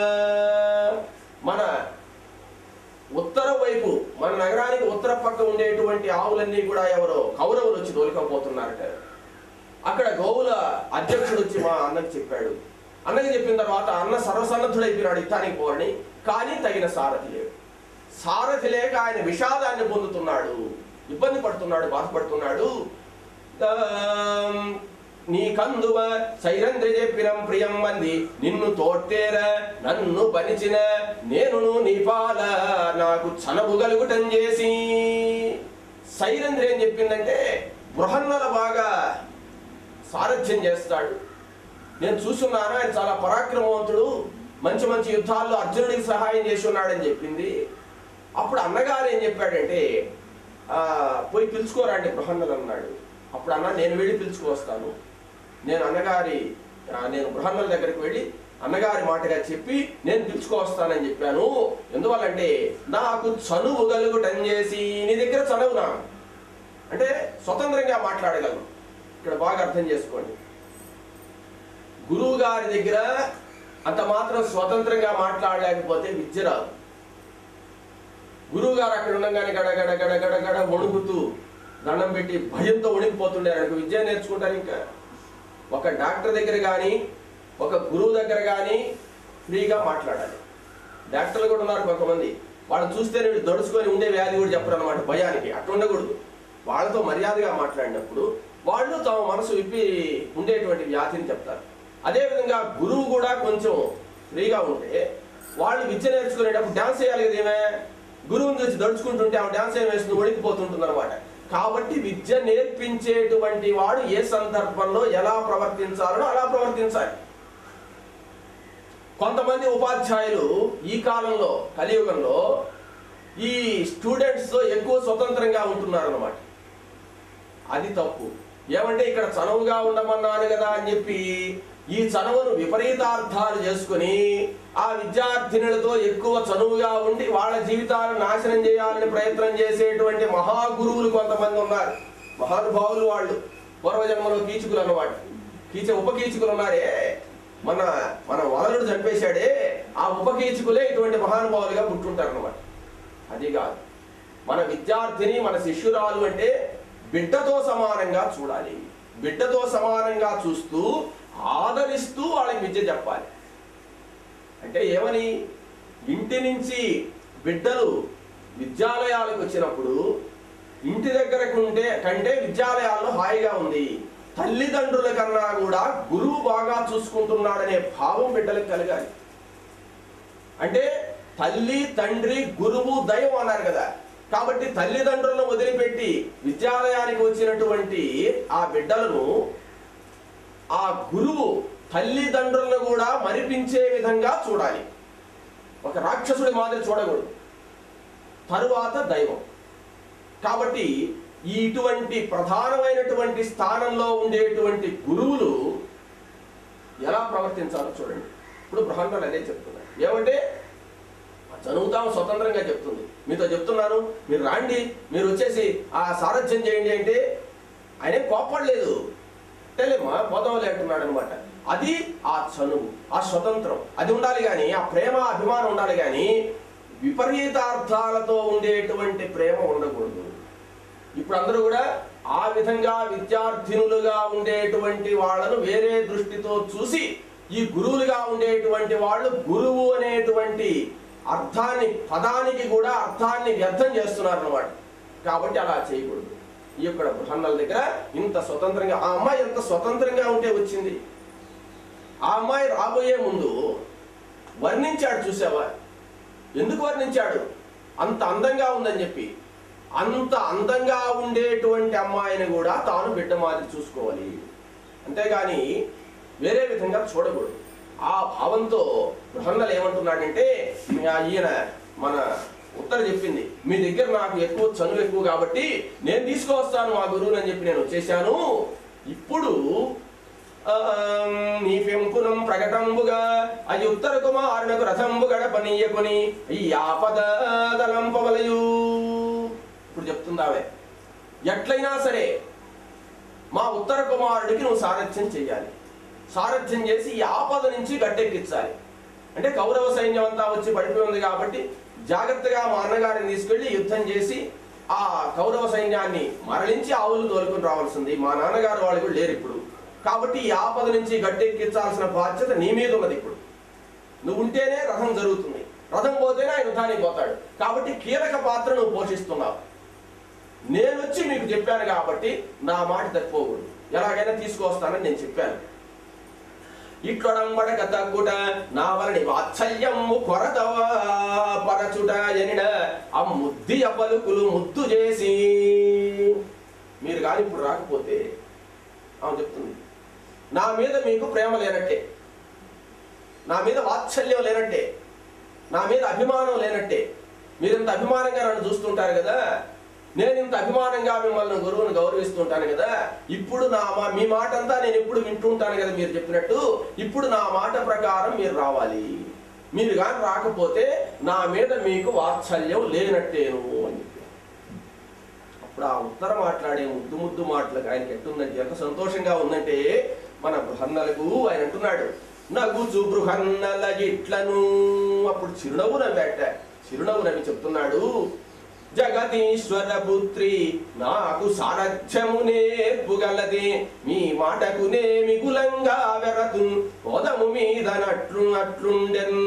మన ఉత్తర వైపు మన నగరానికి ఉత్తర పక్క ఉండేటువంటి ఆవులన్నీ కూడా ఎవరో కౌరవులు వచ్చి తోలుకపోతున్నారట అక్కడ గోవుల అధ్యక్షుడు వచ్చి మా అన్నకి చెప్పాడు అన్నకి చెప్పిన తర్వాత అన్న సర్వసన్నద్ధుడైపోయినాడు యుద్ధానికి పోవని కానీ తగిన సారథి లేడు సారథి లేక ఆయన విషాదాన్ని పొందుతున్నాడు ఇబ్బంది పడుతున్నాడు బాధపడుతున్నాడు ఆమ్, నీ కందువ సైరంద్రి చెప్పినం ప్రియం మంది నిన్ను తోట్టేర నన్ను పనిచిన నేను నీ పాల నాకు చనబు గలుగుటం చేసి సైరంద్రి ఏం చెప్పిందంటే బృహన్నల బాగా సారథ్యం చేస్తాడు నేను చూస్తున్నాను ఆయన చాలా పరాక్రమవంతుడు మంచి మంచి యుద్ధాల్లో అర్జునుడికి సహాయం చేసి ఉన్నాడని చెప్పింది అప్పుడు అన్నగారు ఏం చెప్పాడంటే ఆ, పోయి పిలుచుకోరండి బృహన్నలు అన్నాడు అప్పుడు అన్న నేను వెళ్ళి పిలుచుకొస్తాను నేను అన్నగారి ఆ, నేను బృహన్నల దగ్గరికి వెళ్ళి అన్నగారి మాటగా చెప్పి నేను పిలుచుకొస్తానని చెప్పాను ఎందువల్లంటే నాకు చనువు గలుగుటం చేసి నీ దగ్గర చనువు నా అంటే స్వతంత్రంగా మాట్లాడగలను ఇక్కడ బాగా అర్థం చేసుకోండి గురువు గారి దగ్గర అంత మాత్రం స్వతంత్రంగా మాట్లాడలేకపోతే విద్య రాదు గురువు గారు అక్కడ ఉండగానే గడ గడ గడ గడ గడ వణుకుతూ దండం పెట్టి భయంతో వణికిపోతుండే ఆయనకు విద్య నేర్చుకుంటారు ఇంకా ఒక డాక్టర్ దగ్గర కానీ ఒక గురువు దగ్గర కానీ ఫ్రీగా మాట్లాడాలి డాక్టర్లు కూడా ఉన్నారు కొంతమంది వాళ్ళని చూస్తే వీళ్ళు దడుచుకొని ఉండే వ్యాధి కూడా చెప్పరు అనమాట భయానికి అట్లా ఉండకూడదు వాళ్ళతో మర్యాదగా మాట్లాడినప్పుడు వాళ్ళు తమ మనసు విప్పి ఉండేటువంటి వ్యాధిని చెప్తారు అదేవిధంగా గురువు కూడా కొంచెం ఫ్రీగా ఉంటే వాళ్ళు విద్య నేర్చుకునేటప్పుడు డాన్స్ చేయాలి కదా ఏమే గురువుని చూసి దడుచుకుంటుంటే ఆమె డాన్స్ ఏం వేస్తుంది ఒడికిపోతుంటుంది అనమాట కాబట్టి విద్య నేర్పించేటువంటి వాడు ఏ సందర్భంలో ఎలా ప్రవర్తించాలో అలా ప్రవర్తించాలి కొంతమంది ఉపాధ్యాయులు ఈ కాలంలో కలియుగంలో ఈ స్టూడెంట్స్ తో ఎక్కువ స్వతంత్రంగా ఉంటున్నారు అనమాట అది తప్పు ఏమంటే ఇక్కడ చనువుగా ఉండమన్నాను కదా అని చెప్పి ఈ చనువును విపరీతార్థాలు చేసుకుని ఆ విద్యార్థినులతో ఎక్కువ చనువుగా ఉండి వాళ్ళ జీవితాలను నాశనం చేయాలని ప్రయత్నం చేసేటువంటి మహాగురువులు కొంతమంది ఉన్నారు మహానుభావులు వాళ్ళు పూర్వజన్మలో కీచుకులు అన్నమాట కీచ ఉపకీచుకులు ఉన్నారే మన మన వదలుడు చంపేశాడే ఆ ఉపకీచుకులే ఇటువంటి మహానుభావులుగా పుట్టుంటారు అన్నమాట అది కాదు మన విద్యార్థిని మన శిష్యురాలు అంటే బిడ్డతో సమానంగా చూడాలి బిడ్డతో సమానంగా చూస్తూ ఆదరిస్తూ వాళ్ళకి విద్య చెప్పాలి అంటే ఏమని ఇంటి నుంచి బిడ్డలు విద్యాలయాలకు వచ్చినప్పుడు ఇంటి దగ్గరకు ఉంటే కంటే విద్యాలయాల్లో హాయిగా ఉంది తల్లిదండ్రుల కన్నా కూడా గురువు బాగా చూసుకుంటున్నాడనే భావం బిడ్డలకు కలగాలి అంటే తల్లి తండ్రి గురువు దైవం అన్నారు కదా కాబట్టి తల్లిదండ్రులను వదిలిపెట్టి విద్యాలయానికి వచ్చినటువంటి ఆ బిడ్డలను ఆ గురువు తల్లిదండ్రులను కూడా మరిపించే విధంగా చూడాలి ఒక రాక్షసుడి మాదిరి చూడకూడదు తరువాత దైవం కాబట్టి ఈ ఇటువంటి ప్రధానమైనటువంటి స్థానంలో ఉండేటువంటి గురువులు ఎలా ప్రవర్తించాలో చూడండి ఇప్పుడు బృహన్నలు అదే చెప్తున్నారు ఏమంటే చదువుతాం స్వతంత్రంగా చెప్తుంది మీతో చెప్తున్నాను మీరు రాండి మీరు వచ్చేసి ఆ సారథ్యం చేయండి అంటే ఆయన ఏం కోప్పడలేదు తెలియమా పోదాంలే అంటున్నాడు అనమాట అది ఆ చనువు ఆ స్వతంత్రం అది ఉండాలి కానీ ఆ ప్రేమ అభిమానం ఉండాలి కానీ విపరీతార్థాలతో ఉండేటువంటి ప్రేమ ఉండకూడదు ఇప్పుడు అందరూ కూడా ఆ విధంగా విద్యార్థినులుగా ఉండేటువంటి వాళ్ళను వేరే దృష్టితో చూసి ఈ గురువులుగా ఉండేటువంటి వాళ్ళు గురువు అనేటువంటి అర్థాన్ని పదానికి కూడా అర్థాన్ని వ్యర్థం చేస్తున్నారు అన్నమాట కాబట్టి అలా చేయకూడదు ఈ యొక్క బృహన్నల దగ్గర ఇంత స్వతంత్రంగా ఆ అమ్మాయి ఎంత స్వతంత్రంగా ఉంటే వచ్చింది ఆ అమ్మాయి రాబోయే ముందు వర్ణించాడు చూసావా ఎందుకు వర్ణించాడు అంత అందంగా ఉందని చెప్పి అంత అందంగా ఉండేటువంటి అమ్మాయిని కూడా తాను బిడ్డ మాదిరి చూసుకోవాలి అంతేగాని వేరే విధంగా చూడకూడదు ఆ భావంతో బృహన్నలు ఏమంటున్నాడంటే ఆ ఈయన మన ఉత్తర చెప్పింది మీ దగ్గర నాకు ఎక్కువ చనువు ఎక్కువ కాబట్టి నేను తీసుకువస్తాను మా గురువుని అని చెప్పి నేను వచ్చేసాను ఇప్పుడు నీ పెంపునం ప్రకటంబుగా అయి ఉత్తర కుమారునకు రథంబు గడపనీయకొని ఈ ఆపద తలంపవలయు ఇప్పుడు చెప్తుందావే ఎట్లయినా సరే మా ఉత్తర కుమారుడికి నువ్వు సారథ్యం చెయ్యాలి సారథ్యం చేసి ఈ ఆపద నుంచి గట్టెక్కించాలి అంటే కౌరవ సైన్యం అంతా వచ్చి పడిపోయి ఉంది కాబట్టి జాగ్రత్తగా మా అన్నగారిని తీసుకెళ్లి యుద్ధం చేసి ఆ కౌరవ సైన్యాన్ని మరలించి ఆవులు తోలుకొని రావాల్సింది మా నాన్నగారు వాళ్ళు కూడా లేరు ఇప్పుడు కాబట్టి ఈ ఆపద నుంచి గట్టెక్కించాల్సిన బాధ్యత నీ మీద ఉన్నది ఇప్పుడు నువ్వు ఉంటేనే రథం జరుగుతుంది రథం పోతేనే ఆయన యుద్ధానికి పోతాడు కాబట్టి కీలక పాత్ర నువ్వు పోషిస్తున్నావు నేను వచ్చి మీకు చెప్పాను కాబట్టి నా మాట తప్పిపోకూడదు ఎలాగైనా తీసుకొస్తానని నేను చెప్పాను ఇట్లొడంబడక తగ్గుట నా వలని వాత్సల్యము కొరత పరచుట ఎనిన ఆ ముద్ది పలుకులు ముద్దు చేసి మీరు కానీ ఇప్పుడు రాకపోతే ఆమె చెప్తుంది నా మీద మీకు ప్రేమ లేనట్టే నా మీద వాత్సల్యం లేనట్టే నా మీద అభిమానం లేనట్టే మీరు ఇంత అభిమానంగా నన్ను చూస్తుంటారు కదా నేను ఇంత అభిమానంగా మిమ్మల్ని గురువుని గౌరవిస్తుంటాను కదా ఇప్పుడు నా మా మీ మాట అంతా నేను ఎప్పుడు వింటుంటాను కదా మీరు చెప్పినట్టు ఇప్పుడు నా మాట ప్రకారం మీరు రావాలి మీరు కానీ రాకపోతే నా మీద మీకు వాత్సల్యం లేనట్టేను అని చెప్పారు అప్పుడు ఆ ఉత్తర మాట్లాడే ముద్దు ముద్దు మాటలకు ఆయనకి ఎట్టుందంటే ఎంత సంతోషంగా ఉందంటే మన బృహన్నలకు ఆయన అంటున్నాడు నగుచు బృహన్నల ఇట్లను అప్పుడు చిరునవ్వు నవ్వాట చిరునవ్వు నవ్వి చెప్తున్నాడు జగదీశ్వర పుత్రి నాకు సారథ్యము నేర్పుగలది మీ మాటకు నే మిగులంగా వెరతు పొదము మీద నట్లు నట్లుండెన్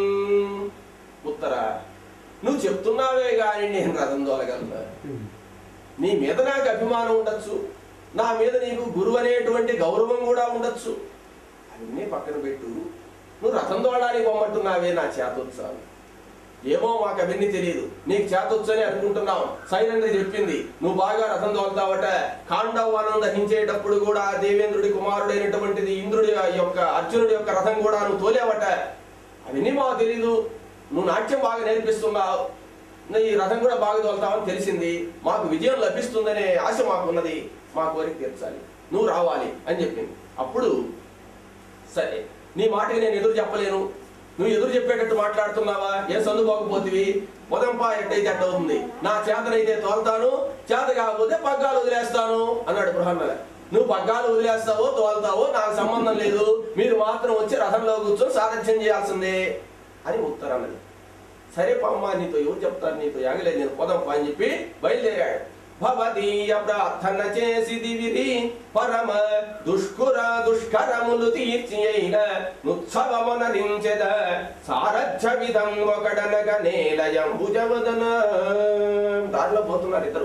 ఉత్తర నువ్వు చెప్తున్నావే గాని నేను రథం తోలగలను నీ మీద నాకు అభిమానం ఉండొచ్చు నా మీద నీకు గురువు అనేటువంటి గౌరవం కూడా ఉండొచ్చు అవన్నీ పక్కన పెట్టు నువ్వు రథం తోడడానికి పొమ్మంటున్నావే నా చేతొచ్చాను ఏమో మాకు అవన్నీ తెలియదు నీకు చేతొచ్చని అనుకుంటున్నాం సైలెంట్ చెప్పింది నువ్వు బాగా రథం తోలుతావట కాండవానం దహించేటప్పుడు కూడా ఆ దేవేంద్రుడి కుమారుడైనటువంటిది ఇంద్రుడి యొక్క అర్జునుడి యొక్క రథం కూడా నువ్వు తోలేవట అవన్నీ మాకు తెలియదు నువ్వు నాట్యం బాగా నేర్పిస్తున్నావు నువ్వు ఈ రథం కూడా బాగా తోలుతావని తెలిసింది మాకు విజయం లభిస్తుందనే ఆశ మాకున్నది మా కోరిక తీర్చాలి నువ్వు రావాలి అని చెప్పింది అప్పుడు సరే నీ మాటకి నేను ఎదురు చెప్పలేను నువ్వు ఎదురు చెప్పేటట్టు మాట్లాడుతున్నావా ఏ సందు పోకపోతివి పొదంపా ఎట్టయితే అట్ట అవుతుంది నా చేతనైతే తోలుతాను చేత కాకపోతే పగ్గాలు వదిలేస్తాను అన్నాడు బృహన్నల నువ్వు పగ్గాలు వదిలేస్తావో తోలుతావో నాకు సంబంధం లేదు మీరు మాత్రం వచ్చి రథంలో కూర్చొని సారథ్యం చేయాల్సిందే అని ఉత్తరన్నది సరే పమ్మ నీతో ఎవరు చెప్తారు నీతో యాగలేదు నేను పోదాంపా అని చెప్పి బయలుదేరాడు భవదీయ ప్రార్థన చేసి దివిరి పరమ దుష్కుర దుష్కరములు తీర్చి అయిన నుత్సవమనరించెద సారథ్య విధం ఒకడనగ నేలయంబుజవదన దారిలో పోతున్నారు ఇద్దరు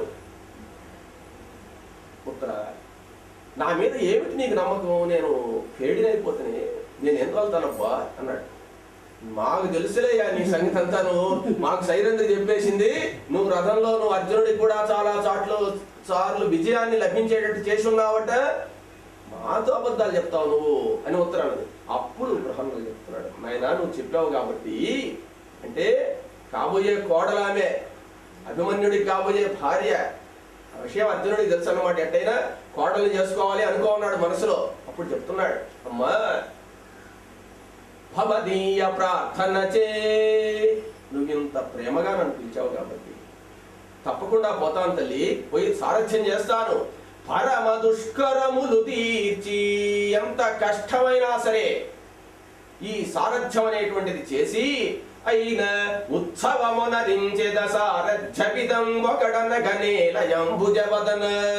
ఉత్తర నా మీద ఏమిటి నీకు నమ్మకం నేను ఫేడినైపోతానే నేను ఎంత వెళ్తానబ్బా అన్నాడు మాకు తెలుసులేయా నీ సంగతి అంతాను మాకు సైరంధ్రి చెప్పేసింది నువ్వు రథంలో నువ్వు అర్జునుడికి కూడా చాలా చాట్లు సార్లు విజయాన్ని లభించేటట్టు చేసి ఉన్నావట మాతో అబద్ధాలు చెప్తావు నువ్వు అని ఉత్తరాడు అప్పుడు బ్రహ్మలు చెప్తున్నాడు నాయనా నువ్వు చెప్పావు కాబట్టి అంటే కాబోయే కోడలామే అభిమన్యుడికి కాబోయే భార్య ఆ విషయం అర్జునుడికి తెలుసు అన్నమాట ఎట్టయినా కోడల్ని చేసుకోవాలి అనుకోన్నాడు మనసులో అప్పుడు చెప్తున్నాడు అమ్మా భవదీయ ప్రార్థన చే నువ్వు ఇంత ప్రేమగా నన్ను పిలిచావు కాబట్టి తప్పకుండా పోతాను తల్లి పోయి సారథ్యం చేస్తాను పరమ దుష్కరములు తీర్చి ఎంత కష్టమైనా సరే ఈ సారథ్యం అనేటువంటిది చేసి అయిన ఉత్సవమునరించెద సారథ్యపిదం ఒకడన గనేలయంబుజవదన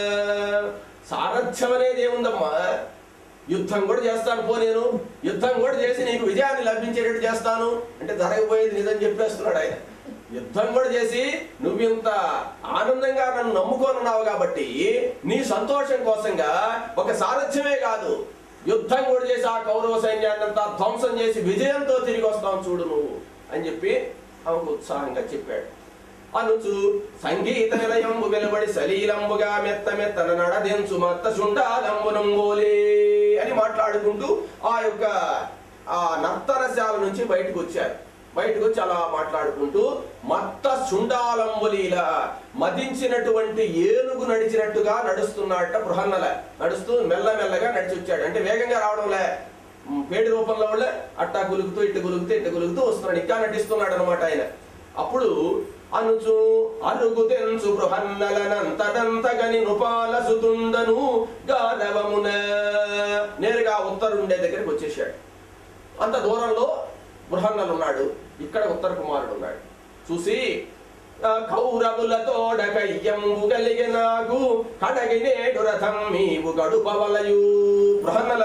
సారథ్యం అనేది ఏముందమ్మా యుద్ధం కూడా చేస్తాను పో నేను యుద్ధం కూడా చేసి నీకు విజయాన్ని లభించేటట్టు చేస్తాను అంటే జరగబోయేది నిజం చెప్పేస్తున్నాడు ఆయన యుద్ధం కూడా చేసి నువ్వు ఇంత ఆనందంగా నన్ను నమ్ముకోనున్నావు కాబట్టి నీ సంతోషం కోసంగా ఒక సారథ్యమే కాదు యుద్ధం కూడా చేసి ఆ కౌరవ సైన్యాన్ని అంతా ధ్వంసం చేసి విజయంతో తిరిగి వస్తావు చూడు నువ్వు అని చెప్పి ఆమెకు ఉత్సాహంగా చెప్పాడు అనుచు సంగీత నిలయంబు వెలువడి సలీలంబుగా మెత్త మెత్తన నడదెంచు మత్త శుండాలంబునంబోలే అని మాట్లాడుకుంటూ ఆ యొక్క ఆ నర్తనశాల నుంచి బయటకు వచ్చారు బయటకు వచ్చి అలా మాట్లాడుకుంటూ మత్త శుండాలంబులీల మదించినటువంటి ఏనుగు నడిచినట్టుగా నడుస్తున్నాడట బృహన్నల నడుస్తూ మెల్లమెల్లగా నడిచి వచ్చాడు అంటే వేగంగా రావడంలే ఉమ్, పేడి రూపంలో వాళ్ళ అట్టా గులుగుతూ ఇట్ట గులుగుతూ ఇట్ట గులుగుతూ వస్తున్నాడు ఇంకా నటిస్తున్నాడు అనమాట ఆయన అప్పుడు అనుచు అరుగు తెంచు బృహన్నలనంతదంతగని నృపాల సుతుండను గారవమున నేరుగా ఉత్తరుండే దగ్గరికి వచ్చేసాడు అంత దూరంలో బృహన్నలు ఉన్నాడు ఇక్కడ ఉత్తర కుమారుడు ఉన్నాడు చూసి ఆ కౌరవులతోడ కయ్యంబు కలిగి నాకు కడగి నేడు రథం మీవు గడుపవలయు బృహన్నల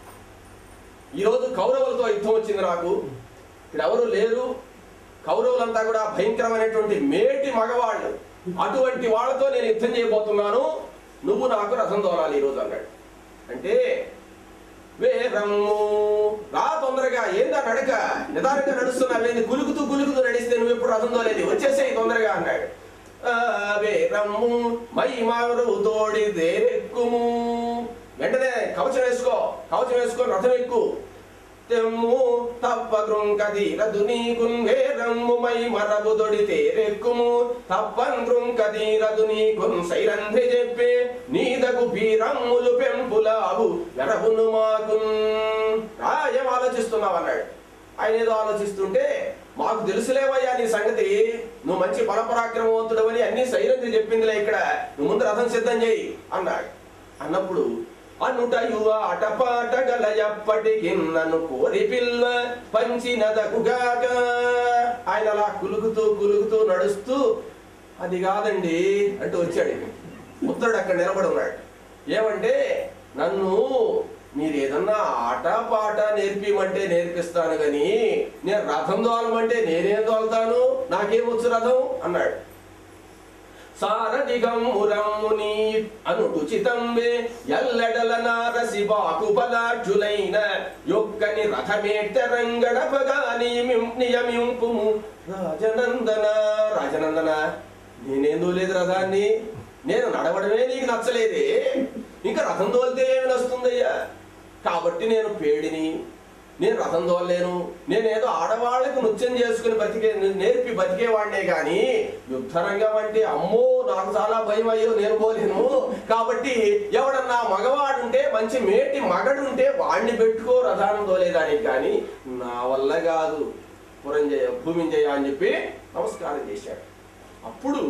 ఈరోజు కౌరవులతో యుద్ధం వచ్చింది నాకు ఇక్కడ ఎవరు లేరు కౌరవులంతా కూడా భయంకరమైనటువంటి మేటి మగవాళ్ళు అటువంటి వాళ్ళతో నేను యుద్ధం చేయబోతున్నాను నువ్వు నాకు రథం తోలాలి ఈరోజు అన్నాడు అంటే వేరమ్ము రా తొందరగా ఏందా నడక నిదానంగా నడుస్తున్నావేంది గులుగుతూ గులుగుతూ నడిస్తే నువ్వు ఎప్పుడు రథం తోలేదు వచ్చేసేయి తొందరగా అన్నాడు ఆ, వేరమ్ము మై మారు తోడి దేరెక్కుము వెంటనే కవచం వేసుకో కవచం వేసుకొని రథం ఎక్కు తెమ్ము తప్పగృంకదీరదు నీకున్ వేరమ్ము మై మరబు దొడితే రెక్కుము తప్పన్ గృంకదీరదు నీకున్ సైరంధ్రి చెప్పే నీదగు బీరమ్ములు పెంపులాగు వెరబును మాకున్ ఆ, ఏం ఆలోచిస్తున్నావు అన్నాడు ఆయన ఏదో ఆలోచిస్తుంటే మాకు తెలుసులేవయ్యా నీ సంగతి నువ్వు మంచి బలపరాక్రమవంతుడవని అన్ని సైరంధ్రి చెప్పిందిలే ఇక్కడ నువ్వు ముందు రథం సిద్ధం చేయి అన్నాడు అన్నప్పుడు అనుట యువ అటపాట గల ఎప్పటికి నన్ను కోరి పిల్ల పంచినదగుగాక ఆయన అలా కులుగుతూ కులుగుతూ నడుస్తూ అది కాదండి అంటూ వచ్చాడు ఉత్తరుడు అక్కడ నిలబడి ఉన్నాడు ఏమంటే నన్ను మీరు ఏదన్నా ఆట పాట నేర్పిమంటే నేర్పిస్తాను గాని నేను రథం తోలమంటే నేనేం తోలుతాను నాకేమొచ్చు రథం అన్నాడు సారథిగమ్మురమ్ముని అనుటుచితంబే ఎల్లెడల నారసి బాకుబలాఢ్యులైన యొక్కని రథమేట్టరంగడపగా నియమింపుము రాజనందన రాజనందన నేనేం తోలేదు రథాన్ని నేను నడవడమే నీకు నచ్చలేదే ఇంకా రథం తోలితే ఏమి నస్తుందయ్యా కాబట్టి నేను పేడిని నేను రథం తోలలేను నేనేదో ఆడవాళ్ళకు నృత్యం చేసుకుని బతికే నేర్పి బతికేవాడినే కానీ యుద్ధరంగం అంటే అమ్మో నాకు చాలా భయం అయ్యో నేను పోలేను కాబట్టి ఎవడన్నా మగవాడుంటే మంచి మేటి మగడుంటే వాడిని పెట్టుకో రథాన్ని తోలేదానికి కానీ నా వల్ల కాదు పురంజయ భూమింజయ అని చెప్పి నమస్కారం చేశాడు అప్పుడు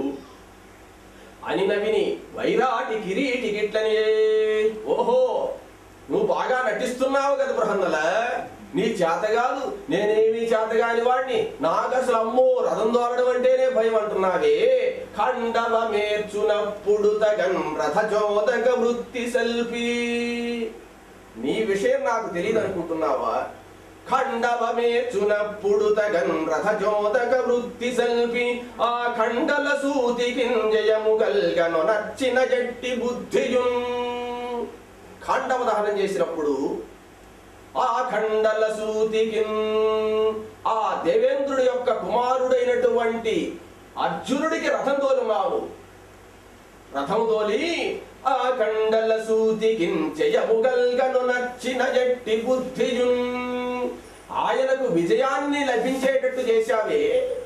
అని నవిని వైరాటి కిరీటి గిట్లని ఓహో నువ్వు బాగా నటిస్తున్నావు కదా బృహన్నల నీ చేతగాదు నేనేమి చేతగాని వాడిని నాకు అసలు అమ్మో రథం దోరడం అంటేనే భయం అంటున్నావే ఖండవ మేర్చునప్పుడు తగన్ రథచోదక వృత్తి సెల్పి నీ విషయం నాకు తెలియదు అనుకుంటున్నావా ఖండవమేచునప్పుడు తగన్ రథచోదక వృత్తి సల్పి ఆ ఖండల సూతికి జయము గల్గను నచ్చిన జట్టి బుద్ధియున్ ఖండవ దహనం చేసినప్పుడు ఆ ఖండల సూతికి ఆ దేవేంద్రుడి యొక్క కుమారుడైనటువంటి అర్జునుడికి రథం తోలున్నావు రథం తోలి ఆ కండల సూతికించయముగల్గను నచ్చిన జట్టి బుద్ధియున్ ఆయనకు విజయాన్ని లభించేటట్టు చేశావే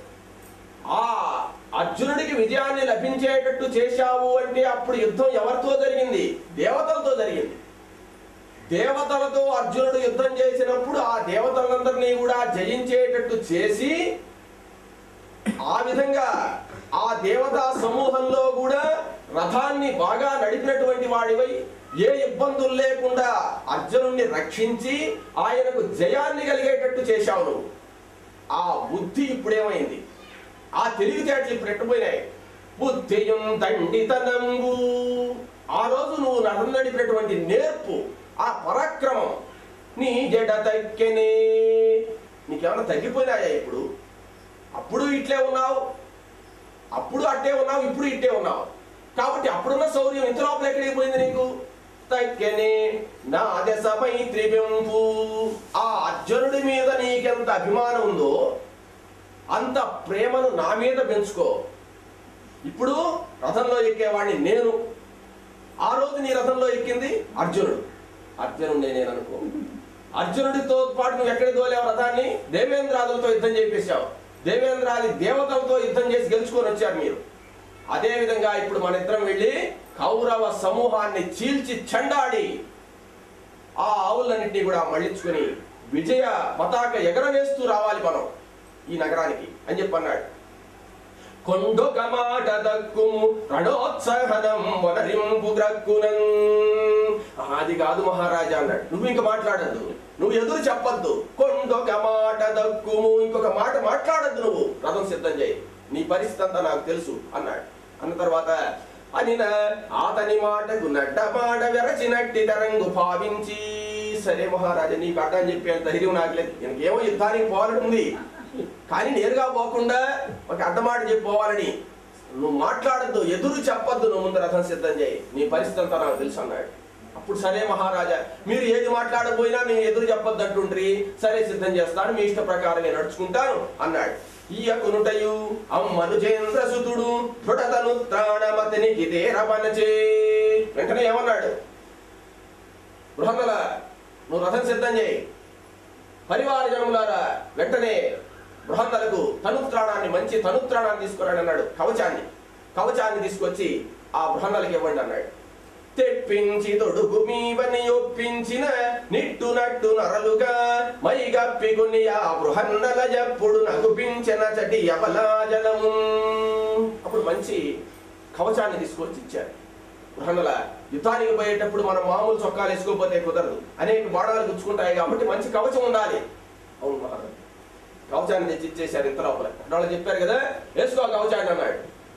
ఆ అర్జునుడికి విజయాన్ని లభించేటట్టు చేశావు అంటే అప్పుడు యుద్ధం ఎవరితో జరిగింది దేవతలతో జరిగింది దేవతలతో అర్జునుడు యుద్ధం చేసినప్పుడు ఆ దేవతలందరినీ కూడా జయించేటట్టు చేసి ఆ విధంగా ఆ దేవతా సమూహంలో కూడా రథాన్ని బాగా నడిపినటువంటి వాడివై ఏ ఇబ్బందులు లేకుండా అర్జునుడిని రక్షించి ఆయనకు జయాన్ని కలిగేటట్టు చేశావు నువ్వు ఆ బుద్ధి ఇప్పుడేమైంది ఆ తెలివితేటలు ఇప్పుడు ఎట్టుపోయినాయి బుద్ధియం దండితనంబు ఆ రోజు నువ్వు నరం నడిపినటువంటి నేర్పు ఆ పరాక్రమం నీ జడ తక్కెనే నీకేమైనా తగ్గిపోయినాయా ఇప్పుడు అప్పుడు ఇట్లే ఉన్నావు అప్పుడు అట్టే ఉన్నావు ఇప్పుడు ఇట్టే ఉన్నావు కాబట్టి అప్పుడున్న శౌర్యం ఇంత లోపల ఎక్కడికి పోయింది నీకు తగ్గనే నా దశ మైత్రిబింపు ఆ అర్జునుడి మీద నీకెంత అభిమానం ఉందో అంత ప్రేమను నా మీద పెంచుకో ఇప్పుడు రథంలో ఎక్కేవాడిని నేను ఆ రోజు నీ రథంలో ఎక్కింది అర్జునుడు అర్జునుడే నేను అనుకో అర్జునుడితో పాటు నువ్వు ఎక్కడికి తోలేవు రథాన్ని దేవేంద్రాదులతో యుద్ధం చేపించావు దేవేంద్రాది దేవతలతో యుద్ధం చేసి గెలుచుకొని వచ్చారు మీరు అదే విధంగా ఇప్పుడు మన ఇద్దరం వెళ్ళి కౌరవ సమూహాన్ని చీల్చి చెండాడి ఆ ఆవులన్నింటినీ కూడా మళ్ళించుకొని విజయ పతాక ఎగరవేస్తూ రావాలి మనం ఈ నగరానికి అని చెప్పి అన్నాడు కొండొక మాట దక్కుము రణోత్సాహనం వనరింపు గ్రక్కునన్ అది కాదు మహారాజా అన్నాడు నువ్వు ఇంక మాట్లాడద్దు నువ్వు ఎదురు చెప్పొద్దు కొండొక మాట దక్కుము ఇంకొక మాట మాట్లాడద్దు నువ్వు రథం సిద్ధం చేయి నీ పరిస్థితి అంతా నాకు తెలుసు అన్నాడు అన్న తర్వాత అనిన అతని మాటకు నడ్డ మాట వెరచినట్టి తరంగు భావించి సరే మహారాజా నీకు అడ్డం చెప్పే ధైర్యం నాకు లేదు ఇంకేమో యుద్ధానికి పోవాలని ఉంది కానీ నేరుగా పోకుండా ఒక అడ్డమాట చెప్పి పోవాలని నువ్వు మాట్లాడద్దు ఎదురు చెప్పొద్దు నువ్వు ముందు రథం సిద్ధం చేయి నీ పరిస్థితి అంతా నాకు తెలుసు అన్నాడు అప్పుడు సరే మహారాజా మీరు ఏది మాట్లాడకపోయినా నేను ఎదురు చెప్పొద్దు అంటుండ్రి సరే సిద్ధం చేస్తాను మీ ఇష్ట ప్రకారంగా నడుచుకుంటాను అన్నాడు ఈయకునుటయు అమ్మనుజేంద్ర సుతుడు దృఢతను త్రాణమతనికి తేరపనచే వెంటనే ఏమన్నాడు బృహన్నల నువ్వు రథం సిద్ధం చేయి పరివార జనములారా వెంటనే బృహన్నలకు తనుత్రాణాన్ని మంచి తనుత్రాణాన్ని తీసుకురాడు అన్నాడు కవచాన్ని కవచాన్ని తీసుకొచ్చి ఆ బృహన్నలకి ఇవ్వండి అన్నాడు తెప్పించి తొడుగు మీవని ఒప్పించిన నిట్టు నట్టు నరలుగా మై గప్పికుని ఆ బృహన్నల ఎప్పుడు నగుపించిన చటి అబలాజలము అప్పుడు మంచి కవచాన్ని తీసుకొచ్చి ఇచ్చారు బృహన్నల యుద్ధానికి పోయేటప్పుడు మనం మామూలు చొక్కాలు వేసుకోకపోతే కుదరదు అనేక బాణాలు గుచ్చుకుంటాయి కాబట్టి మంచి కవచం ఉండాలి అవును మహారాజు కవచాన్ని తెచ్చి ఇచ్చేశారు ఇంత లోపల వాళ్ళు చెప్పారు కదా వేసుకో ఆ కవచాన్ని అన్నాడు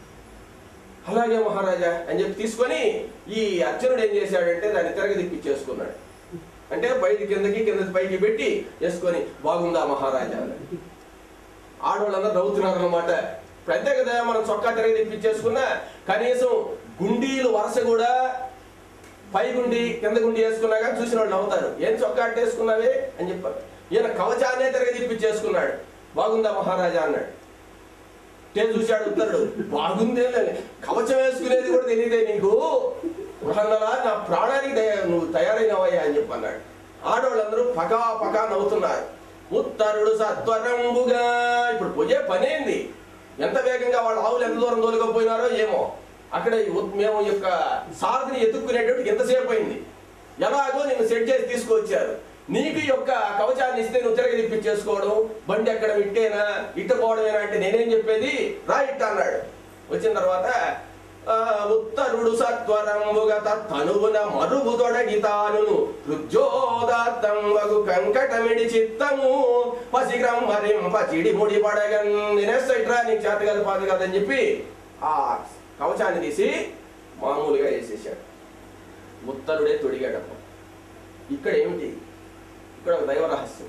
అలాగే మహారాజా అని చెప్పి తీసుకొని ఈ అర్జునుడు ఏం చేశాడంటే దాన్ని తిరగ తిప్పించేసుకున్నాడు అంటే బయటి కిందకి కింద పైకి పెట్టి చేసుకొని బాగుందా మహారాజా అన్నాడు. ఆడవాళ్ళందరూ నవ్వుతున్నారు అనమాట ఇప్పుడు అంతే కదా మనం చొక్కా తిరగ తిప్పించేసుకున్నా కనీసం గుండీలు వరుస కూడా పై గుండి కింద గుండి వేసుకున్నా కానీ చూసిన వాళ్ళు నవ్వుతారు ఏం చొక్కా అంటే వేసుకున్నావే అని చెప్పారు ఈయన కవచాన్నే తిరగ తిప్పించేసుకున్నాడు బాగుందా మహారాజా అన్నాడు నేను చూశాడు ఉత్తరుడు బాగుందే లే. కవచం వేసుకునేది కూడా తెలియదే నీకు బృహన్నలా నా ప్రాణానికి దయ నువ్వు తయారైనవయ్యా అని చెప్పి అన్నాడు ఆడవాళ్ళందరూ పకా పకా నవ్వుతున్నారు ఉత్తరుడు సత్వరంబుగా ఇప్పుడు పోయే పనేంది ఎంత వేగంగా వాళ్ళ ఆవులు ఎంత దూరం తోలుకపోయినారో ఏమో అక్కడ ఈ ఉత్- మేము ఈ యొక్క సారథిని ఎత్తుక్కునేటప్పుడు ఎంతసేపు అయింది ఎలాగో నేను సెట్ చేసి తీసుకొచ్చారు నీకు ఈ యొక్క కవచాన్ని ఇస్తే నువ్వు తిరగ తిప్పించేసుకోవడం బండి ఎక్కడ ఇట్టేనా ఇట్ట పోవడమేనా అంటే నేనేం చెప్పేది రా ఇట్ట అన్నాడు వచ్చిన తర్వాత ఆ, ఉత్తరుడు సత్వరంబుగ తనువున మరుగు తొడగి తానును హృద్యోదాత్తంబగు కంకటమిడి చిత్తము పసిగ్రం మరింప చిడి ముడి పడగన్ నేనేస్తా నీకు చేత కాదు పాత కాదని చెప్పి ఆ కవచాన్ని తీసి మామూలుగా వేసేసాడు ఉత్తరుడే తొడిగాడప్ప ఇక్కడ ఏమిటి ఇక్కడ ఒక దైవ రహస్యం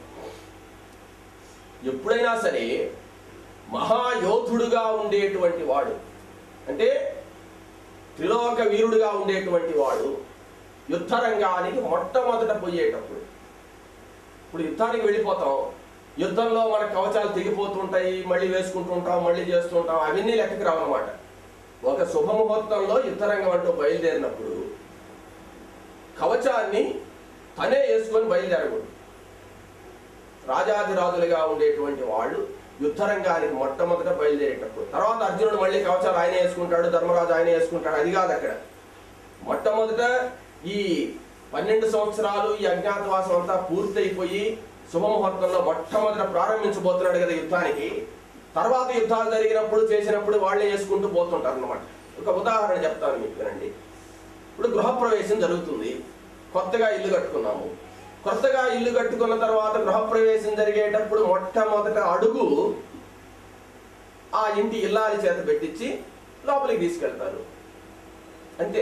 ఎప్పుడైనా సరే మహాయోధుడుగా ఉండేటువంటి వాడు అంటే త్రిలోక వీరుడుగా ఉండేటువంటి వాడు యుద్ధరంగానికి మొట్టమొదట పోయేటప్పుడు ఇప్పుడు యుద్ధానికి వెళ్ళిపోతాం యుద్ధంలో మన కవచాలు తెగిపోతుంటాయి మళ్ళీ వేసుకుంటూ ఉంటాం మళ్ళీ చేస్తుంటాం అవన్నీ లెక్కకి రావన్నమాట ఒక శుభముహూర్తంలో యుద్ధరంగం అంటూ బయలుదేరినప్పుడు కవచాన్ని తనే వేసుకొని బయలుదేరకూడదు రాజాధిరాజులుగా ఉండేటువంటి వాళ్ళు యుద్ధరంగానికి మొట్టమొదట బయలుదేరేటప్పుడు తర్వాత అర్జునుడు మళ్ళీ కవచాలు ఆయన వేసుకుంటాడు ధర్మరాజు ఆయన వేసుకుంటాడు అది కాదు అక్కడ మొట్టమొదట ఈ పన్నెండు సంవత్సరాలు ఈ అజ్ఞాతవాసం అంతా పూర్తయిపోయి శుభముహూర్తంలో మొట్టమొదట ప్రారంభించబోతున్నాడు కదా యుద్ధానికి తర్వాత యుద్ధాలు జరిగినప్పుడు చేసినప్పుడు వాళ్ళే చేసుకుంటూ పోతుంటారు అన్నమాట ఒక ఉదాహరణ చెప్తాను మీకు వినండి ఇప్పుడు గృహప్రవేశం జరుగుతుంది కొత్తగా ఇల్లు కట్టుకున్నాము కొత్తగా ఇల్లు కట్టుకున్న తర్వాత గృహప్రవేశం జరిగేటప్పుడు మొట్టమొదట అడుగు ఆ ఇంటి ఇల్లాలి చేత పెట్టించి లోపలికి తీసుకెళ్తారు అంతే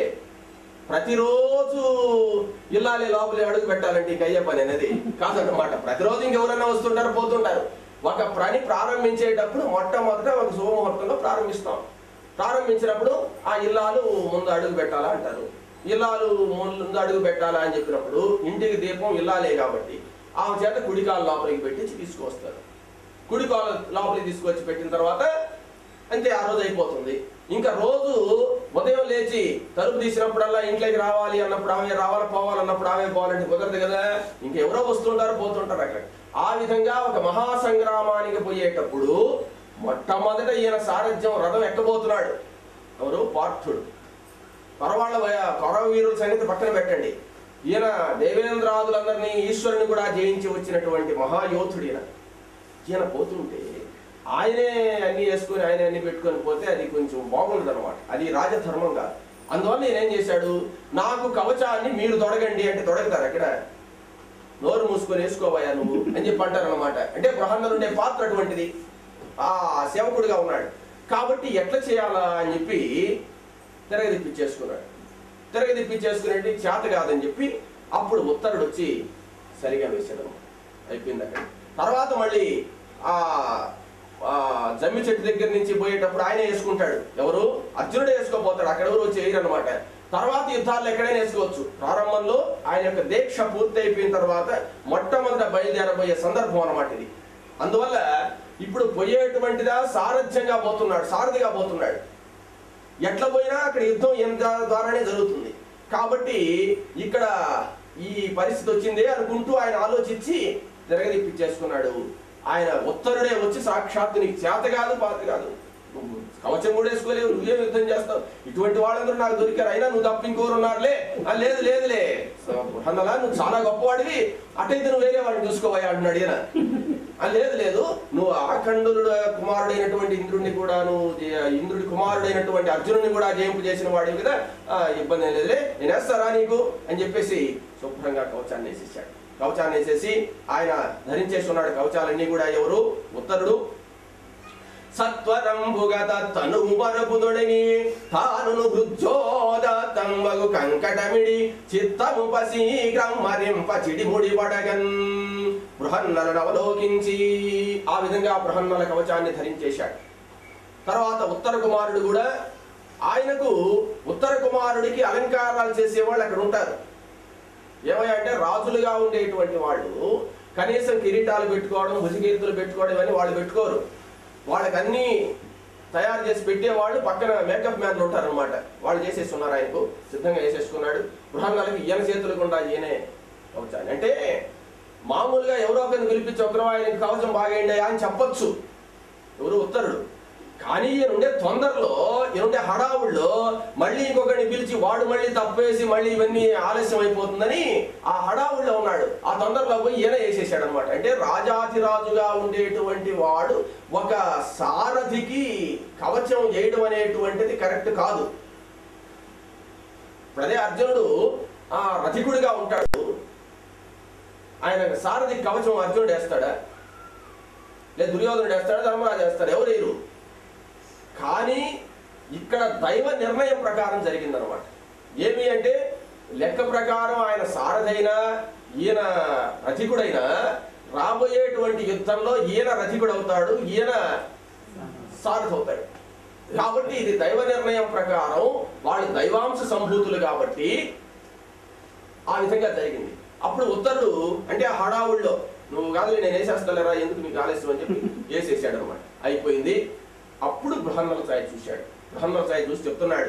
ప్రతిరోజు ఇల్లాలి లోపలి అడుగు పెట్టాలంటే ఇంక అయ్యే పని అనేది కాదన్నమాట ప్రతిరోజు ఇంకెవరైనా వస్తుంటారు పోతుంటారు ఒక పని ప్రారంభించేటప్పుడు మొట్టమొదట ఒక శుభముహూర్తంలో ప్రారంభిస్తాం ప్రారంభించినప్పుడు ఆ ఇల్లాలు ముందు అడుగు పెట్టాలా అంటారు ఇల్లాలు ముందు అడుగు పెట్టాలా అని చెప్పినప్పుడు ఇంటికి దీపం ఇల్లాలే కాబట్టి ఆమె చేత కుడికాలు లోపలికి పెట్టించి తీసుకొస్తారు కుడికాలు లోపలికి తీసుకొచ్చి పెట్టిన తర్వాత అంతే ఆ రోజు అయిపోతుంది ఇంకా రోజు ఉదయం లేచి తలుపు తీసినప్పుడల్లా ఇంట్లోకి రావాలి అన్నప్పుడు ఆమె రావాలి పోవాలన్నప్పుడు ఆమె పోవాలంటే కుదరదు కదా ఇంకెవరో వస్తుంటారు పోతుంటారు అక్కడ ఆ విధంగా ఒక మహాసంగ్రామానికి పోయేటప్పుడు మొట్టమొదట ఈయన సారథ్యం రథం ఎక్కబోతున్నాడు ఎవరు పార్థుడు పరవాళ్ళ కౌరవ వీరుల సంగతి పక్కన పెట్టండి ఈయన దేవేంద్రాదులందరినీ ఈశ్వరుని కూడా జయించి వచ్చినటువంటి మహాయోధుడు ఈయన ఈయన పోతుంటే ఆయనే అన్ని వేసుకొని ఆయన అన్ని పెట్టుకొని పోతే అది కొంచెం బాగుండదు అనమాట అది రాజధర్మం కాదు అందువల్ల నేనేం చేశాడు నాకు కవచాన్ని మీరు తొడగండి అంటే తొడగతారు అక్కడ నోరు మూసుకొని వేసుకోవయ్యా నువ్వు అని చెప్పి అంటారు అనమాట అంటే బృహన్నలు ఉండే పాత్ర అటువంటిది ఆ సేవకుడిగా ఉన్నాడు కాబట్టి ఎట్లా చేయాలా అని చెప్పి తిరగదిప్పించేసుకున్నాడు తిరగదిప్పించేసుకునేది చేత కాదని చెప్పి అప్పుడు ఉత్తరుడు వచ్చి సరిగా వేసాడు అయిపోయింది అక్కడ తర్వాత మళ్ళీ ఆ ఆ జమ్మి చెట్టు దగ్గర నుంచి పోయేటప్పుడు ఆయన వేసుకుంటాడు ఎవరు అర్జునుడే వేసుకోపోతాడు అక్కడ ఎవరు వచ్చి వేయరు అనమాట తర్వాత యుద్ధాలు ఎక్కడైనా వేసుకోవచ్చు ప్రారంభంలో ఆయన యొక్క దీక్ష పూర్తి అయిపోయిన తర్వాత మొట్టమొదట బయలుదేరబోయే సందర్భం అన్నమాట ఇది అందువల్ల ఇప్పుడు పోయేటువంటిదా సారథ్యంగా పోతున్నాడు సారథిగా పోతున్నాడు ఎట్లా పోయినా అక్కడ యుద్ధం ఈయన ద్వా- ద్వారానే జరుగుతుంది కాబట్టి ఇక్కడ ఈ పరిస్థితి వచ్చిందే అనుకుంటూ ఆయన ఆలోచించి తిరగదిప్పించేసుకున్నాడు ఆయన ఉత్తరుడే వచ్చి సాక్షాత్తు నీకు చేత కాదు పాత కాదు నువ్వు కవచం కూడా వేసుకోలేవు నువ్వేం యుద్ధం చేస్తావు ఇటువంటి వాళ్ళందరూ నాకు దొరికారు అయినా నువ్వు తప్ప ఇంకోరు ఉన్నారులే "ఆ, లేదు లేదులే అన్నలా నువ్వు చాలా గొప్పవాడివి అటైతే నువ్వు వేరే వాడిని చూసుకోవా అంటున్నాడు ఈయన "ఆ, లేదు లేదు నువ్వు ఆఖండుడు కుమారుడైనటువంటి ఇంద్రుడిని కూడా నువ్వు జయ- ఇంద్రుడి కుమారుడైనటువంటి అర్జునుడిని కూడా జయింపు చేసిన వాడివి కదా "ఆ, ఇబ్బంది ఏం లేదులే నేను వేస్తారా నీకు అని చెప్పేసి శుభ్రంగా కవచాన్ని వేసేసాడు కవచాన్ని వేసేసి ఆయన ధరించేసి ఉన్నాడు కవచాలన్నీ కూడా ఎవరు ఉత్తరుడు సత్వరంభుగత తను మరపుదొడని తానును హృద్యోద తమ్మగు కంకటమిడి చిత్తము పశీఘ్రం మరింప చిడిముడి పడగన్ బృహన్నలను అవలోకించి ఆ విధంగా బృహన్నల కవచాన్ని ధరించేశాడు తర్వాత ఉత్తర కుమారుడు కూడా ఆయనకు ఉత్తర కుమారుడికి అలంకారాలు చేసేవాళ్ళు అక్కడ ఉంటారు ఏమయ్యా అంటే రాజులుగా ఉండేటువంటి వాళ్ళు కనీసం కిరీటాలు పెట్టుకోవడం భుజకీర్తులు పెట్టుకోవడం ఇవన్నీ వాళ్ళు పెట్టుకోరు వాళ్ళకి అన్ని తయారు చేసి పెట్టేవాళ్ళు పక్కన మేకప్ మ్యాన్లు ఉంటారనమాట వాళ్ళు చేసేస్తున్నారు ఆయనకు సిద్ధంగా చేసేసుకున్నాడు బృహన్నలకి ఈయన చేతులు గుండా ఈయనే కవచాన్ని అంటే మామూలుగా ఎవరో ఒకరిని పిలిపించి ఒకరు ఆయనకి కవచం బాగేయండి అని చెప్పొచ్చు ఎవరు ఉత్తరుడు కానీ ఈయన ఉండే తొందరలో ఈయన ఉండే హడావుల్లో మళ్ళీ ఇంకొకరిని పిలిచి వాడు మళ్ళీ తప్పేసి మళ్ళీ ఇవన్నీ ఆలస్యం అయిపోతుందని ఆ హడావుల్లో ఉన్నాడు ఆ తొందరలో పోయి ఈయన వేసేసాడు అనమాట అంటే రాజాధిరాజుగా ఉండేటువంటి వాడు ఒక సారథికి కవచం చేయడం అనేటువంటిది కరెక్ట్ కాదు ఇప్పుడు అదే అర్జునుడు ఆ రథికుడిగా ఉంటాడు ఆయన సారథి కవచం అర్జునుడు వేస్తాడా లేదా దుర్యోధనుడు వేస్తాడా ధర్మరాజు వేస్తాడు ఎవరు వేయరు కానీ ఇక్కడ దైవ నిర్ణయం ప్రకారం జరిగిందనమాట ఏమి అంటే లెక్క ప్రకారం ఆయన సారథైనా ఈయన రథికుడైనా రాబోయేటువంటి యుద్ధంలో ఈయన రథికుడు అవుతాడు ఈయన సారథి అవుతాడు కాబట్టి ఇది దైవ నిర్ణయం ప్రకారం వాళ్ళు దైవాంశ సంభూతులు కాబట్టి ఆ విధంగా జరిగింది అప్పుడు ఉత్తరుడు అంటే ఆ హడావుల్లో నువ్వు కాదు నేను వేసేస్తాలేరా ఎందుకు నీకు ఆలస్యం అని చెప్పి వేసేసాడు అనమాట అయిపోయింది అప్పుడు బృహన్నల సాయి చూశాడు బృహన్నల సాయి చూసి చెప్తున్నాడు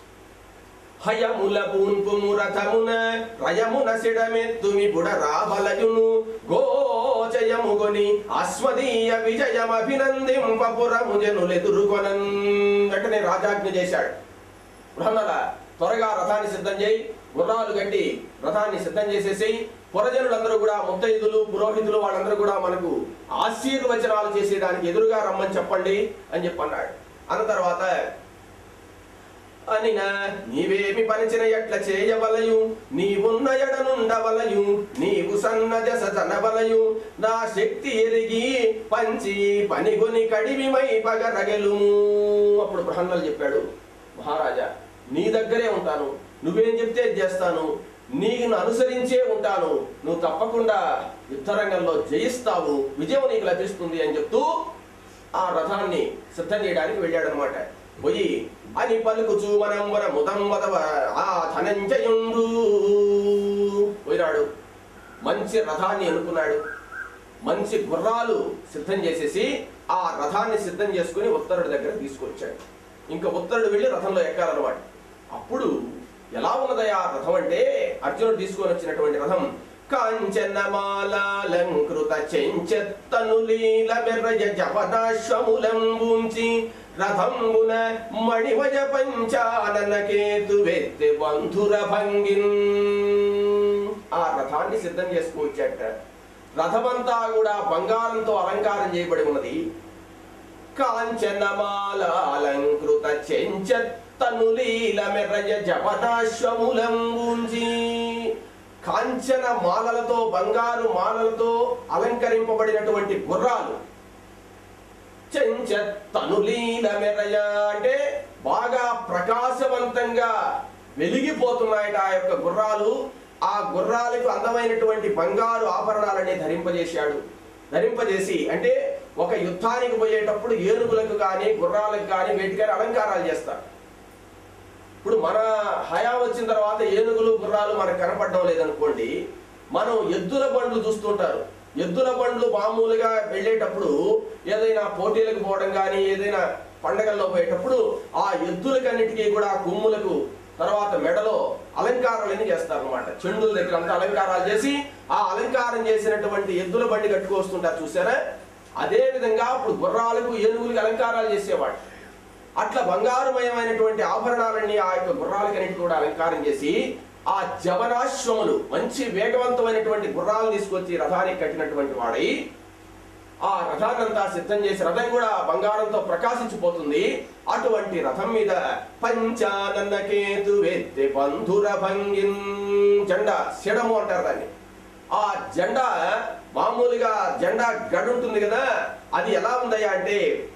హయముల పూన్పుము రథమున రయమున సిడమెత్తుమి బుడ రాబలయును గోచయముగొని అస్మదీయ విజయమభినందింపపురము జనులెదురుకొనన్ వెంటనే రాజాజ్ఞ చేశాడు బృహన్నల త్వరగా రథాన్ని సిద్ధం చేయి గుర్రాలు కట్టి రథాన్ని సిద్ధం చేసేసి పురజనులందరూ కూడా ముత్తైదులు పురోహితులు వాళ్ళందరూ కూడా మనకు ఆశీర్వచనాలు చేసేదానికి ఎదురుగా రమ్మని చెప్పండి అని చెప్పి అన్నాడు అన్న తర్వాత అనిన నీవేమి పనిచిన ఎట్ల చేయవలయు నీవున్న ఎడనుండవలయు నీవు సన్నదశ జనవలయు నా శక్తి ఎరిగి పంచి పనిగొని కడివిమై పగరగెలుము అప్పుడు బ్రహ్మలు చెప్పాడు మహారాజా నీ దగ్గరే ఉంటాను నువ్వేం చెప్తే అది చేస్తాను నీకు అనుసరించే ఉంటాను నువ్వు తప్పకుండా యుద్ధరంగంలో జయిస్తావు విజయం నీకు లభిస్తుంది అని చెప్తూ ఆ రథాన్ని సిద్ధం చేయడానికి వెళ్ళాడు అనమాట పోయి అని పలుకుచు మనంబర ముదంబదవ ఆ ధనంజయుండు పోయినాడు మంచి రథాన్ని ఎన్నుకున్నాడు మంచి గుర్రాలు సిద్ధం చేసేసి ఆ రథాన్ని సిద్ధం చేసుకుని ఉత్తరుడి దగ్గర తీసుకొచ్చాడు ఇంకా ఉత్తరుడు వెళ్ళి రథంలో ఎక్కాలన్నమాట అప్పుడు ఎలా ఉన్నది ఆ రథం అంటే అర్జునుడు తీసుకొని వచ్చినటువంటి రథం కాంచనమాలంకృత చెంచెత్తను లీల మెర్రయ జపదాశ్వములంబుంచి రథంబున మణివజ పంచానన కేతు వెత్తి బంధుర భంగిన్ ఆ రథాన్ని సిద్ధం చేసుకొచ్చాట రథమంతా కూడా బంగారంతో అలంకారం చేయబడి ఉన్నది కాంచనమాల అలంకృత చెంచత్తను లీల మెర్రయ జపదాశ్వములంబుంచి కాంచన మాలలతో బంగారు మాలలతో అలంకరింపబడినటువంటి గుర్రాలు చెంచత్తను లీల మెర్రయ అంటే బాగా ప్రకాశవంతంగా వెలిగిపోతున్నాయట ఆ యొక్క గుర్రాలు ఆ గుర్రాలకు అందమైనటువంటి బంగారు ఆభరణాలని ధరింపజేశాడు ధరింపజేసి అంటే ఒక యుద్ధానికి పోయేటప్పుడు ఏనుగులకు కానీ గుర్రాలకు కానీ వేటికైనా అలంకారాలు చేస్తారు ఇప్పుడు మన హయా వచ్చిన తర్వాత ఏనుగులు గుర్రాలు మనకు కనపడడం లేదనుకోండి మనం ఎద్దుల బండ్లు చూస్తుంటారు ఎద్దుల బండ్లు మామూలుగా వెళ్ళేటప్పుడు ఏదైనా పోటీలకు పోవడం కానీ ఏదైనా పండగల్లో పోయేటప్పుడు ఆ ఎద్దులకన్నిటికీ కూడా కొమ్ములకు తర్వాత మెడలో అలంకారాలన్నీ చేస్తారన్నమాట చెండుల దగ్గర అంతా అలంకారాలు చేసి ఆ అలంకారం చేసినటువంటి ఎద్దుల బండి కట్టుకొస్తుంటారు చూసారా అదే విధంగా ఇప్పుడు గుర్రాలకు ఏనుగులకు అలంకారాలు చేసేవాడు అట్లా బంగారుమయమైనటువంటి ఆభరణాలన్నీ ఆ యొక్క గుర్రాలకన్నిటి కూడా అలంకారం చేసి ఆ జవనాశ్వములు మంచి వేగవంతమైనటువంటి గుర్రాలు తీసుకొచ్చి రథానికి కట్టినటువంటి వాడై ఆ రథాన్నంతా సిద్ధం చేసి రథం కూడా బంగారంతో ప్రకాశించిపోతుంది అటువంటి రథం మీద పంచానన్న కేతు వెత్తి బంధుర భంగిన్ జెండా శిడము అంటారు దాన్ని ఆ జెండా మామూలుగా జెండా గడు ఉంటుంది కదా అది ఎలా ఉందయ్యా అంటే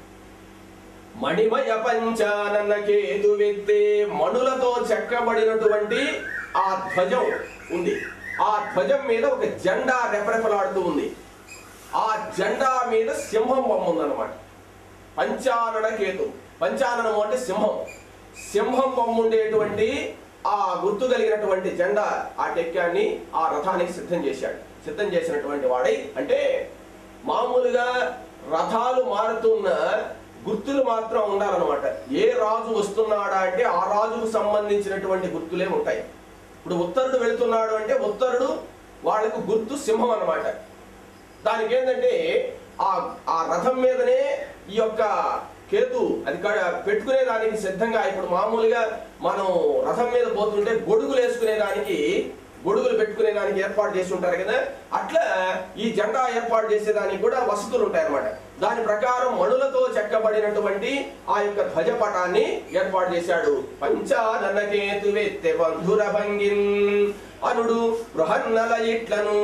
మణిమయ పంచానన్న కేతు వెత్తే మణులతో చెక్కబడినటువంటి ఆ ధ్వజం ఉంది ఆ ధ్వజం మీద ఒక జెండా రెపరెపలాడుతూ ఉంది ఆ జెండా మీద సింహం బొమ్మ ఉందన్నమాట పంచానన కేతు పంచాననము అంటే సింహం సింహం బొమ్మ ఉండేటువంటి ఆ గుర్తు కలిగినటువంటి జెండా ఆ టెక్కాన్ని ఆ రథానికి సిద్ధం చేశాడు సిద్ధం చేసినటువంటి వాడై అంటే మామూలుగా రథాలు మారుతున్న గుర్తులు మాత్రం ఉండాలన్నమాట ఏ రాజు వస్తున్నాడా అంటే ఆ రాజుకు సంబంధించినటువంటి గుర్తులే ఉంటాయి ఇప్పుడు ఉత్తరుడు వెళుతున్నాడు అంటే ఉత్తరుడు వాళ్ళకు గుర్తు సింహం అన్నమాట దానికి ఏంటంటే ఆ ఆ రథం మీదనే ఈ యొక్క కేతు అది కాడ పెట్టుకునే దానికి సిద్ధంగా ఇప్పుడు మామూలుగా మనం రథం మీద పోతుంటే గొడుగులు వేసుకునే దానికి గొడుగులు పెట్టుకునే దానికి ఏర్పాటు చేసి ఉంటారు కదా అట్లా ఈ జెండా ఏర్పాటు చేసేదానికి కూడా వసతులు ఉంటాయి అన్నమాట దాని ప్రకారం మణులతో చెక్కబడినటువంటి ఆ యొక్క ధ్వజపటాన్ని ఏర్పాటు చేశాడు పంచానన కేతు వెత్తె బంధుర భంగిన్ అనుడు బృహన్నల ఇట్లను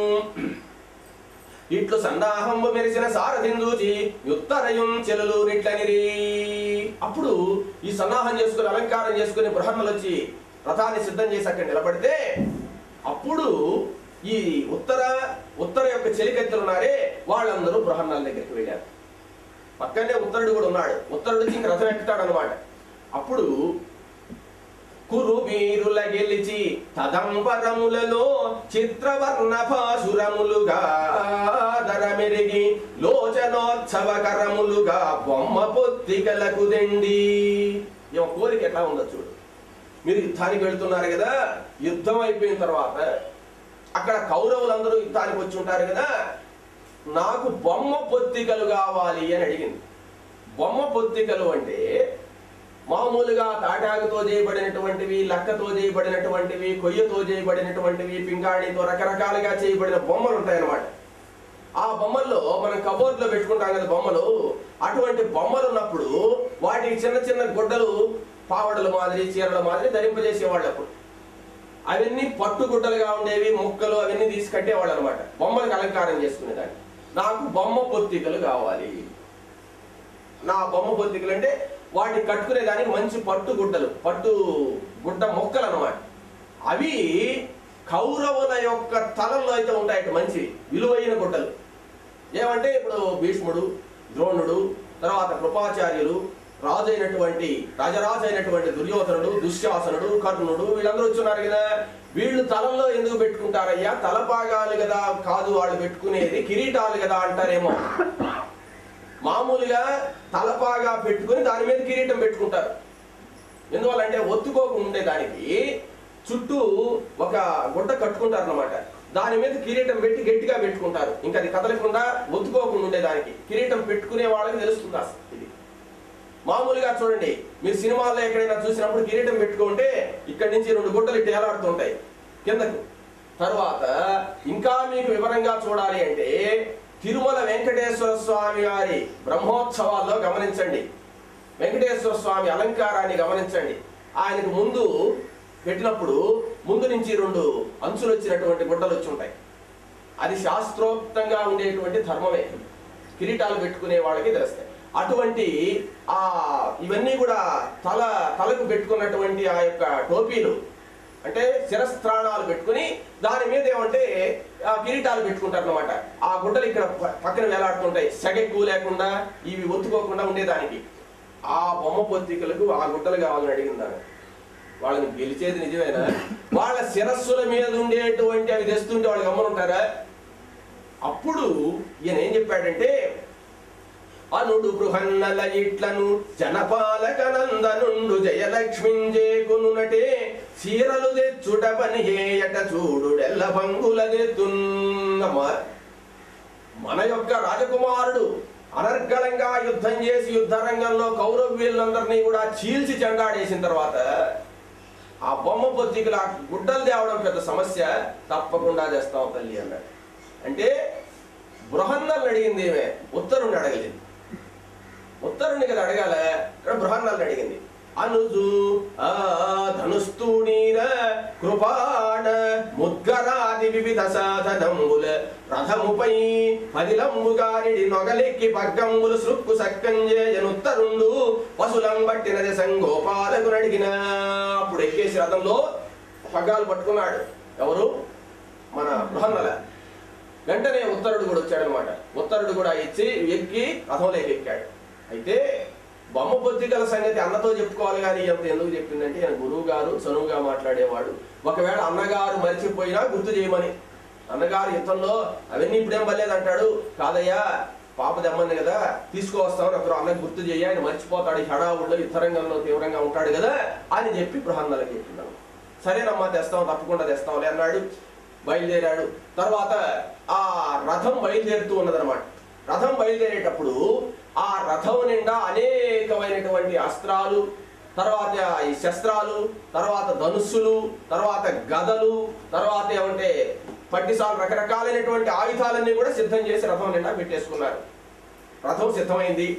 ఇట్లు సన్నాహంబు మెరిసిన సారథిని చూచి యుత్తరయుం చెలులు నిట్లనిరి అప్పుడు ఈ సన్నాహం చేసుకుని అలంకారం చేసుకుని బృహన్నలు వచ్చి రథాన్ని సిద్ధం చేసి అక్కడ నిలబడితే అప్పుడు ఈ ఉత్తర ఉత్తర యొక్క చెలికత్తెలు ఉన్నారే వాళ్ళందరూ బృహన్నాల దగ్గరికి వెళ్ళారు పక్కనే ఉత్తరుడు కూడా ఉన్నాడు ఉత్తరుడు వచ్చి ఇంక రథం ఎక్కుతాడు అనమాట అప్పుడు కురు వీరుల గెలిచి తదంపరములలో చిత్రవర్ణ భాసురములుగా దరమెరిగి లోచనోత్సవకరములుగా బొమ్మ పొత్తికలకు దండి ఏమో కోరిక ఎట్లా ఉందో చూడు మీరు యుద్ధానికి వెళ్తున్నారు కదా యుద్ధం అయిపోయిన తర్వాత అక్కడ కౌరవులందరూ యుద్ధానికి వచ్చి ఉంటారు కదా నాకు బొమ్మ పొత్తికలు కావాలి అని అడిగింది బొమ్మ పొత్తికలు అంటే మామూలుగా తాటాకుతో చేయబడినటువంటివి లక్కతో చేయబడినటువంటివి కొయ్యతో చేయబడినటువంటివి పింగాణితో రకరకాలుగా చేయబడిన బొమ్మలు ఉంటాయన్నమాట ఆ బొమ్మల్లో మనం కబోర్డ్ లో పెట్టుకుంటాం కదా బొమ్మలు అటువంటి బొమ్మలు ఉన్నప్పుడు వాటికి చిన్న చిన్న గుడ్డలు పావడల మాదిరి చీరల మాదిరి ధరింపజేసేవాళ్ళు అప్పుడు అవన్నీ పట్టుగుడ్డలుగా ఉండేవి ముక్కలు అవన్నీ తీసి కట్టేవాళ్ళు అనమాట బొమ్మలకు అలంకారం చేసుకునేదాన్ని నాకు బొమ్మ పొత్తికలు కావాలి నా బొమ్మ పొత్తికలు అంటే వాటిని కట్టుకునేదానికి మంచి పట్టు గుడ్డలు పట్టు గుడ్డ మొక్కలు అన్నమాట అవి కౌరవుల యొక్క తలల్లో అయితే ఉంటాయట మంచి విలువైన గుడ్డలు ఏమంటే ఇప్పుడు భీష్ముడు ద్రోణుడు తర్వాత కృపాచార్యులు రాజు అయినటువంటి రాజరాజు అయినటువంటి దుర్యోధనుడు దుశ్శాసనుడు కర్ణుడు వీళ్ళందరూ వచ్చున్నారు కదా వీళ్ళు తలల్లో ఎందుకు పెట్టుకుంటారయ్యా తల భాగాలు కదా కాదు వాళ్ళు పెట్టుకునేది కిరీటాలు కదా అంటారేమో మామూలుగా తలపాగా పెట్టుకుని దాని మీద కిరీటం పెట్టుకుంటారు ఎందువల్లంటే ఒత్తుకోకుండా ఉండేదానికి చుట్టూ ఒక గుడ్డ కట్టుకుంటారు అనమాట దాని మీద కిరీటం పెట్టి గట్టిగా పెట్టుకుంటారు ఇంకా అది కదలకుండా ఒత్తుకోకుండా ఉండేదానికి కిరీటం పెట్టుకునే వాళ్ళకి తెలుస్తుంది అసలు ఇది మామూలుగా చూడండి మీరు సినిమాల్లో ఎక్కడైనా చూసినప్పుడు కిరీటం పెట్టుకుంటే ఇక్కడి నుంచి రెండు గుడ్డలు ఇటు ఏలాడుతుంటాయి కిందకు తర్వాత ఇంకా మీకు వివరంగా చూడాలి అంటే తిరుమల వెంకటేశ్వర స్వామి వారి బ్రహ్మోత్సవాల్లో గమనించండి వెంకటేశ్వర స్వామి అలంకారాన్ని గమనించండి ఆయనకు ముందు పెట్టినప్పుడు ముందు నుంచి రెండు అంచులు వచ్చినటువంటి గుడ్డలు వచ్చి ఉంటాయి అది శాస్త్రోక్తంగా ఉండేటువంటి ధర్మమే కిరీటాలు పెట్టుకునే వాళ్ళకి తెలుస్తాయి అటువంటి ఆ ఇవన్నీ కూడా తల తలకు పెట్టుకున్నటువంటి ఆ యొక్క టోపీలు అంటే శిరస్త్రాణాలు పెట్టుకుని దాని మీద ఏమంటే ఆ కిరీటాలు పెట్టుకుంటారు అనమాట ఆ గుడ్డలు ఇక్కడ ప- పక్కన వేలాడుతుంటాయి సెగ ఎక్కువ లేకుండా ఇవి ఒత్తుకోకుండా ఉండేదానికి ఆ బొమ్మ పొత్తికలకు ఆ గుడ్డలు కావాలని అడిగిందాను వాళ్ళని గెలిచేది నిజమేనా వాళ్ళ శిరస్సుల మీద ఉండేటువంటి అవి తెస్తుంటే వాళ్ళు గమ్మనుంటారా అప్పుడు ఈయన ఏం చెప్పాడంటే అనుడు బృహన్నల ఇట్లను జనపాలక నందనుండు జయలక్ష్మింజేకునునటే చీరలు తెచ్చుట పని ఏయట చూడుడెల్ల భంగుల తెత్తున్నమా మన యొక్క రాజకుమారుడు అనర్గళంగా యుద్ధం చేసి యుద్ధ రంగంలో కౌరవ్యులందరినీ కూడా చీల్చి చెండాడేసిన తర్వాత ఆ బొమ్మ పొత్తికలు ఆ గుడ్డలు తేవడం పెద్ద సమస్య తప్పకుండా చేస్తాం తల్లి అన్నాడు అంటే బృహన్నల్ని అడిగింది ఏమే ఉత్తరుణ్ణి అడగలేదు ఉత్తరుణ్ణి కదా అడగాల ఇక్కడ బృహన్నల్ని అడిగింది అనుజు ఆ ధనుస్తూణీన కృపాణ ముద్గరాది వివిధ సాధనంబుల రథముపై పదిలంబుగానిడి నొగలెక్కి పగ్గంబులు సృక్కు సక్కంజేయనుత్తరుండు పశులం పట్టినది సంగోపాలకు అడిగిన అప్పుడు ఎక్కేసి రథంలో పగ్గాలు పట్టుకున్నాడు ఎవరు మన బృహన్నల వెంటనే ఉత్తరుడు కూడా వచ్చాడనమాట ఉత్తరుడు కూడా ఇచ్చి ఎక్కి రథంలోకి ఎక్కాడు అయితే బొమ్మ పొద్దికల సంగతి అన్నతో చెప్పుకోవాలి కానీ ఎంత ఎందుకు చెప్పిందంటే ఆయన గురువు గారు చనువుగా మాట్లాడేవాడు ఒకవేళ అన్నగారు మరిచిపోయినా గుర్తు చేయమని అన్నగారు యుద్ధంలో అవన్నీ ఇప్పుడేం పర్లేదు అంటాడు కాదయ్యా పాప దమ్మని కదా తీసుకువస్తామని ఒకరు అన్నకు గుర్తు చేయి ఆయన మర్చిపోతాడు ఈ హడావుల్లో యుద్ధరంగంలో తీవ్రంగా ఉంటాడు కదా అని చెప్పి బృహన్నలకి చెప్తున్నాను సరేనమ్మా తెస్తాం తప్పకుండా తెస్తాంలే అన్నాడు బయలుదేరాడు తర్వాత ఆ రథం బయలుదేరుతూ ఉన్నదన్నమాట రథం బయలుదేరేటప్పుడు ఆ రథం నిండా అనేకమైనటువంటి అస్త్రాలు తర్వాత ఈ శస్త్రాలు తర్వాత ధనుస్సులు తర్వాత గదలు తర్వాత ఏమంటే పట్టిసాలు రకరకాలైనటువంటి ఆయుధాలన్నీ కూడా సిద్ధం చేసి రథం నిండా పెట్టేసుకున్నారు రథం సిద్ధమైంది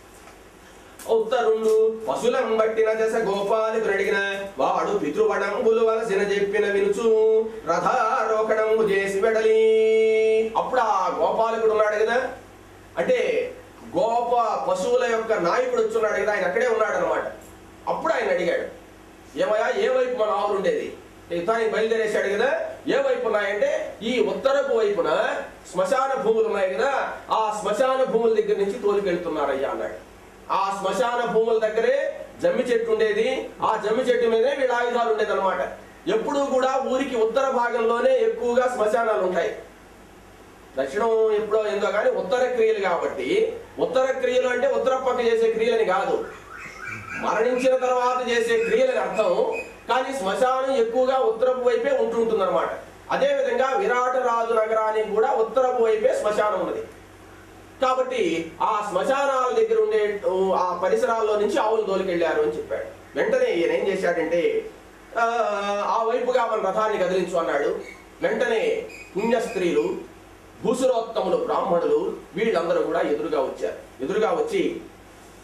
ఉత్తరుండు పశులం బట్టిన దశ గోపాలకు అడిగిన వాడు పితృవడంబులు వలసిన చెప్పిన వినుచు రథారోహణము చేసి వెడలి అప్పుడు ఆ గోపాలకుడు ఉన్నాడు కదా అంటే గోప పశువుల యొక్క నాయకుడు వచ్చున్నాడు కదా ఆయన అక్కడే ఉన్నాడు అనమాట అప్పుడు ఆయన అడిగాడు ఏమయ్యా ఏ వైపు మన ఆవులు ఉండేది యుద్ధానికి బయలుదేరేశాడు కదా ఏ వైపు ఉన్నాయంటే ఈ ఉత్తరపు వైపున శ్మశాన భూములు ఉన్నాయి కదా ఆ శ్మశాన భూముల దగ్గర నుంచి తోలుకెళ్తున్నారయ్యా అన్నాడు ఆ శ్మశాన భూముల దగ్గరే జమ్మి చెట్టు ఉండేది ఆ జమ్మి చెట్టు మీదే వీళ్ళ ఆయుధాలు ఉండేది అనమాట ఎప్పుడూ కూడా ఊరికి ఉత్తర భాగంలోనే ఎక్కువగా శ్మశానాలు ఉంటాయి దక్షిణం ఎప్పుడో ఏందో కానీ ఉత్తర క్రియలు కాబట్టి ఉత్తర క్రియలు అంటే ఉత్తర పక్క చేసే క్రియలని కాదు మరణించిన తర్వాత చేసే క్రియలని అర్థం కానీ శ్మశానం ఎక్కువగా ఉత్తరపు వైపే ఉంటుంటుంది అనమాట అదే విధంగా విరాట రాజు నగరానికి కూడా ఉత్తరపు వైపే శ్మశానం ఉన్నది కాబట్టి ఆ శ్మశానాల దగ్గర ఉండే ఆ పరిసరాల్లో నుంచి ఆవులు తోలుకెళ్ళారు అని చెప్పాడు వెంటనే ఈయన ఏం చేశాడంటే ఆ, ఆ వైపుగా మన రథాన్ని కదిలించు అన్నాడు వెంటనే పుణ్య స్త్రీలు భూసురోత్తములు బ్రాహ్మణులు వీళ్ళందరూ కూడా ఎదురుగా వచ్చారు ఎదురుగా వచ్చి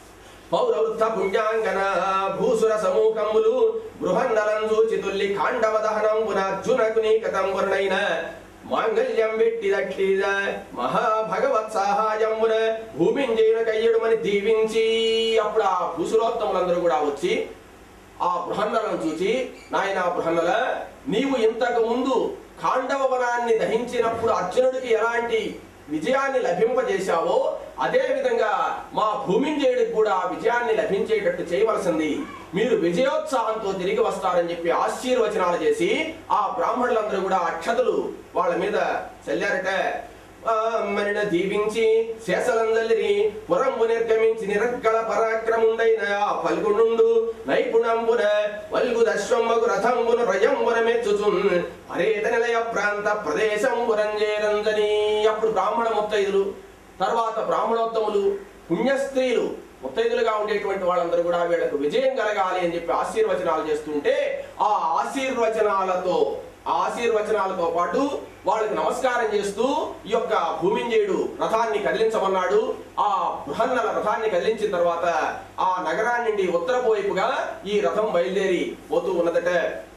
పౌరవృత్త పుణ్యాంగన భూసుర సమూహములు బృహన్నలం చూచితుల్లి కాండవ దహనంబున అర్జునకు నీ కథంబునైన మాంగళ్యం వెట్టిదట్లిద మహాభగవత్ సహాయమున భూమింజయున కయ్యడుమని దీవించి అప్పుడు ఆ భూసురోత్తములందరూ కూడా వచ్చి ఆ బృహన్నలను చూచి నాయన బృహన్నల నీవు ఇంతకు ముందు ఖాండవ వనాన్ని దహించినప్పుడు అర్జునుడికి ఎలాంటి విజయాన్ని లభింపజేశావో అదే విధంగా మా భూమింజయుడికి కూడా ఆ విజయాన్ని లభించేటట్టు చేయవలసింది మీరు విజయోత్సాహంతో తిరిగి వస్తారని చెప్పి ఆశీర్వచనాలు చేసి ఆ బ్రాహ్మణులందరూ కూడా అక్షతలు వాళ్ళ మీద చల్లారట ఆ మరిన దీవించి శేషలందలిరి పురంబు నిర్గమించి నిరగ్గల పరాక్రముండైన ఆ పల్గుణుండు నైపుణంబున వల్గు దశ్వంబగు రథంబును రయంబున మెచ్చుచున్ పరేత నిలయ ప్రాంత ప్రదేశంబురంజేరంజని అప్పుడు బ్రాహ్మణ ముత్తైదులు తర్వాత బ్రాహ్మణోత్తములు పుణ్యస్త్రీలు ముత్తైదులుగా ఉండేటువంటి వాళ్ళందరూ కూడా వీళ్ళకు విజయం కలగాలి అని చెప్పి ఆశీర్వచనాలు చేస్తుంటే ఆ ఆశీర్వచనాలతో ఆ ఆశీర్వచనాలతో పాటు వాళ్ళకి నమస్కారం చేస్తూ ఈ యొక్క భూమింజయుడు రథాన్ని కదిలించమన్నాడు ఆ బృహన్నల రథాన్ని కదిలించిన తర్వాత ఆ నగరాన్ని నుండి ఉత్తరపు వైపుగా ఈ రథం బయలుదేరి పోతూ ఉన్నదట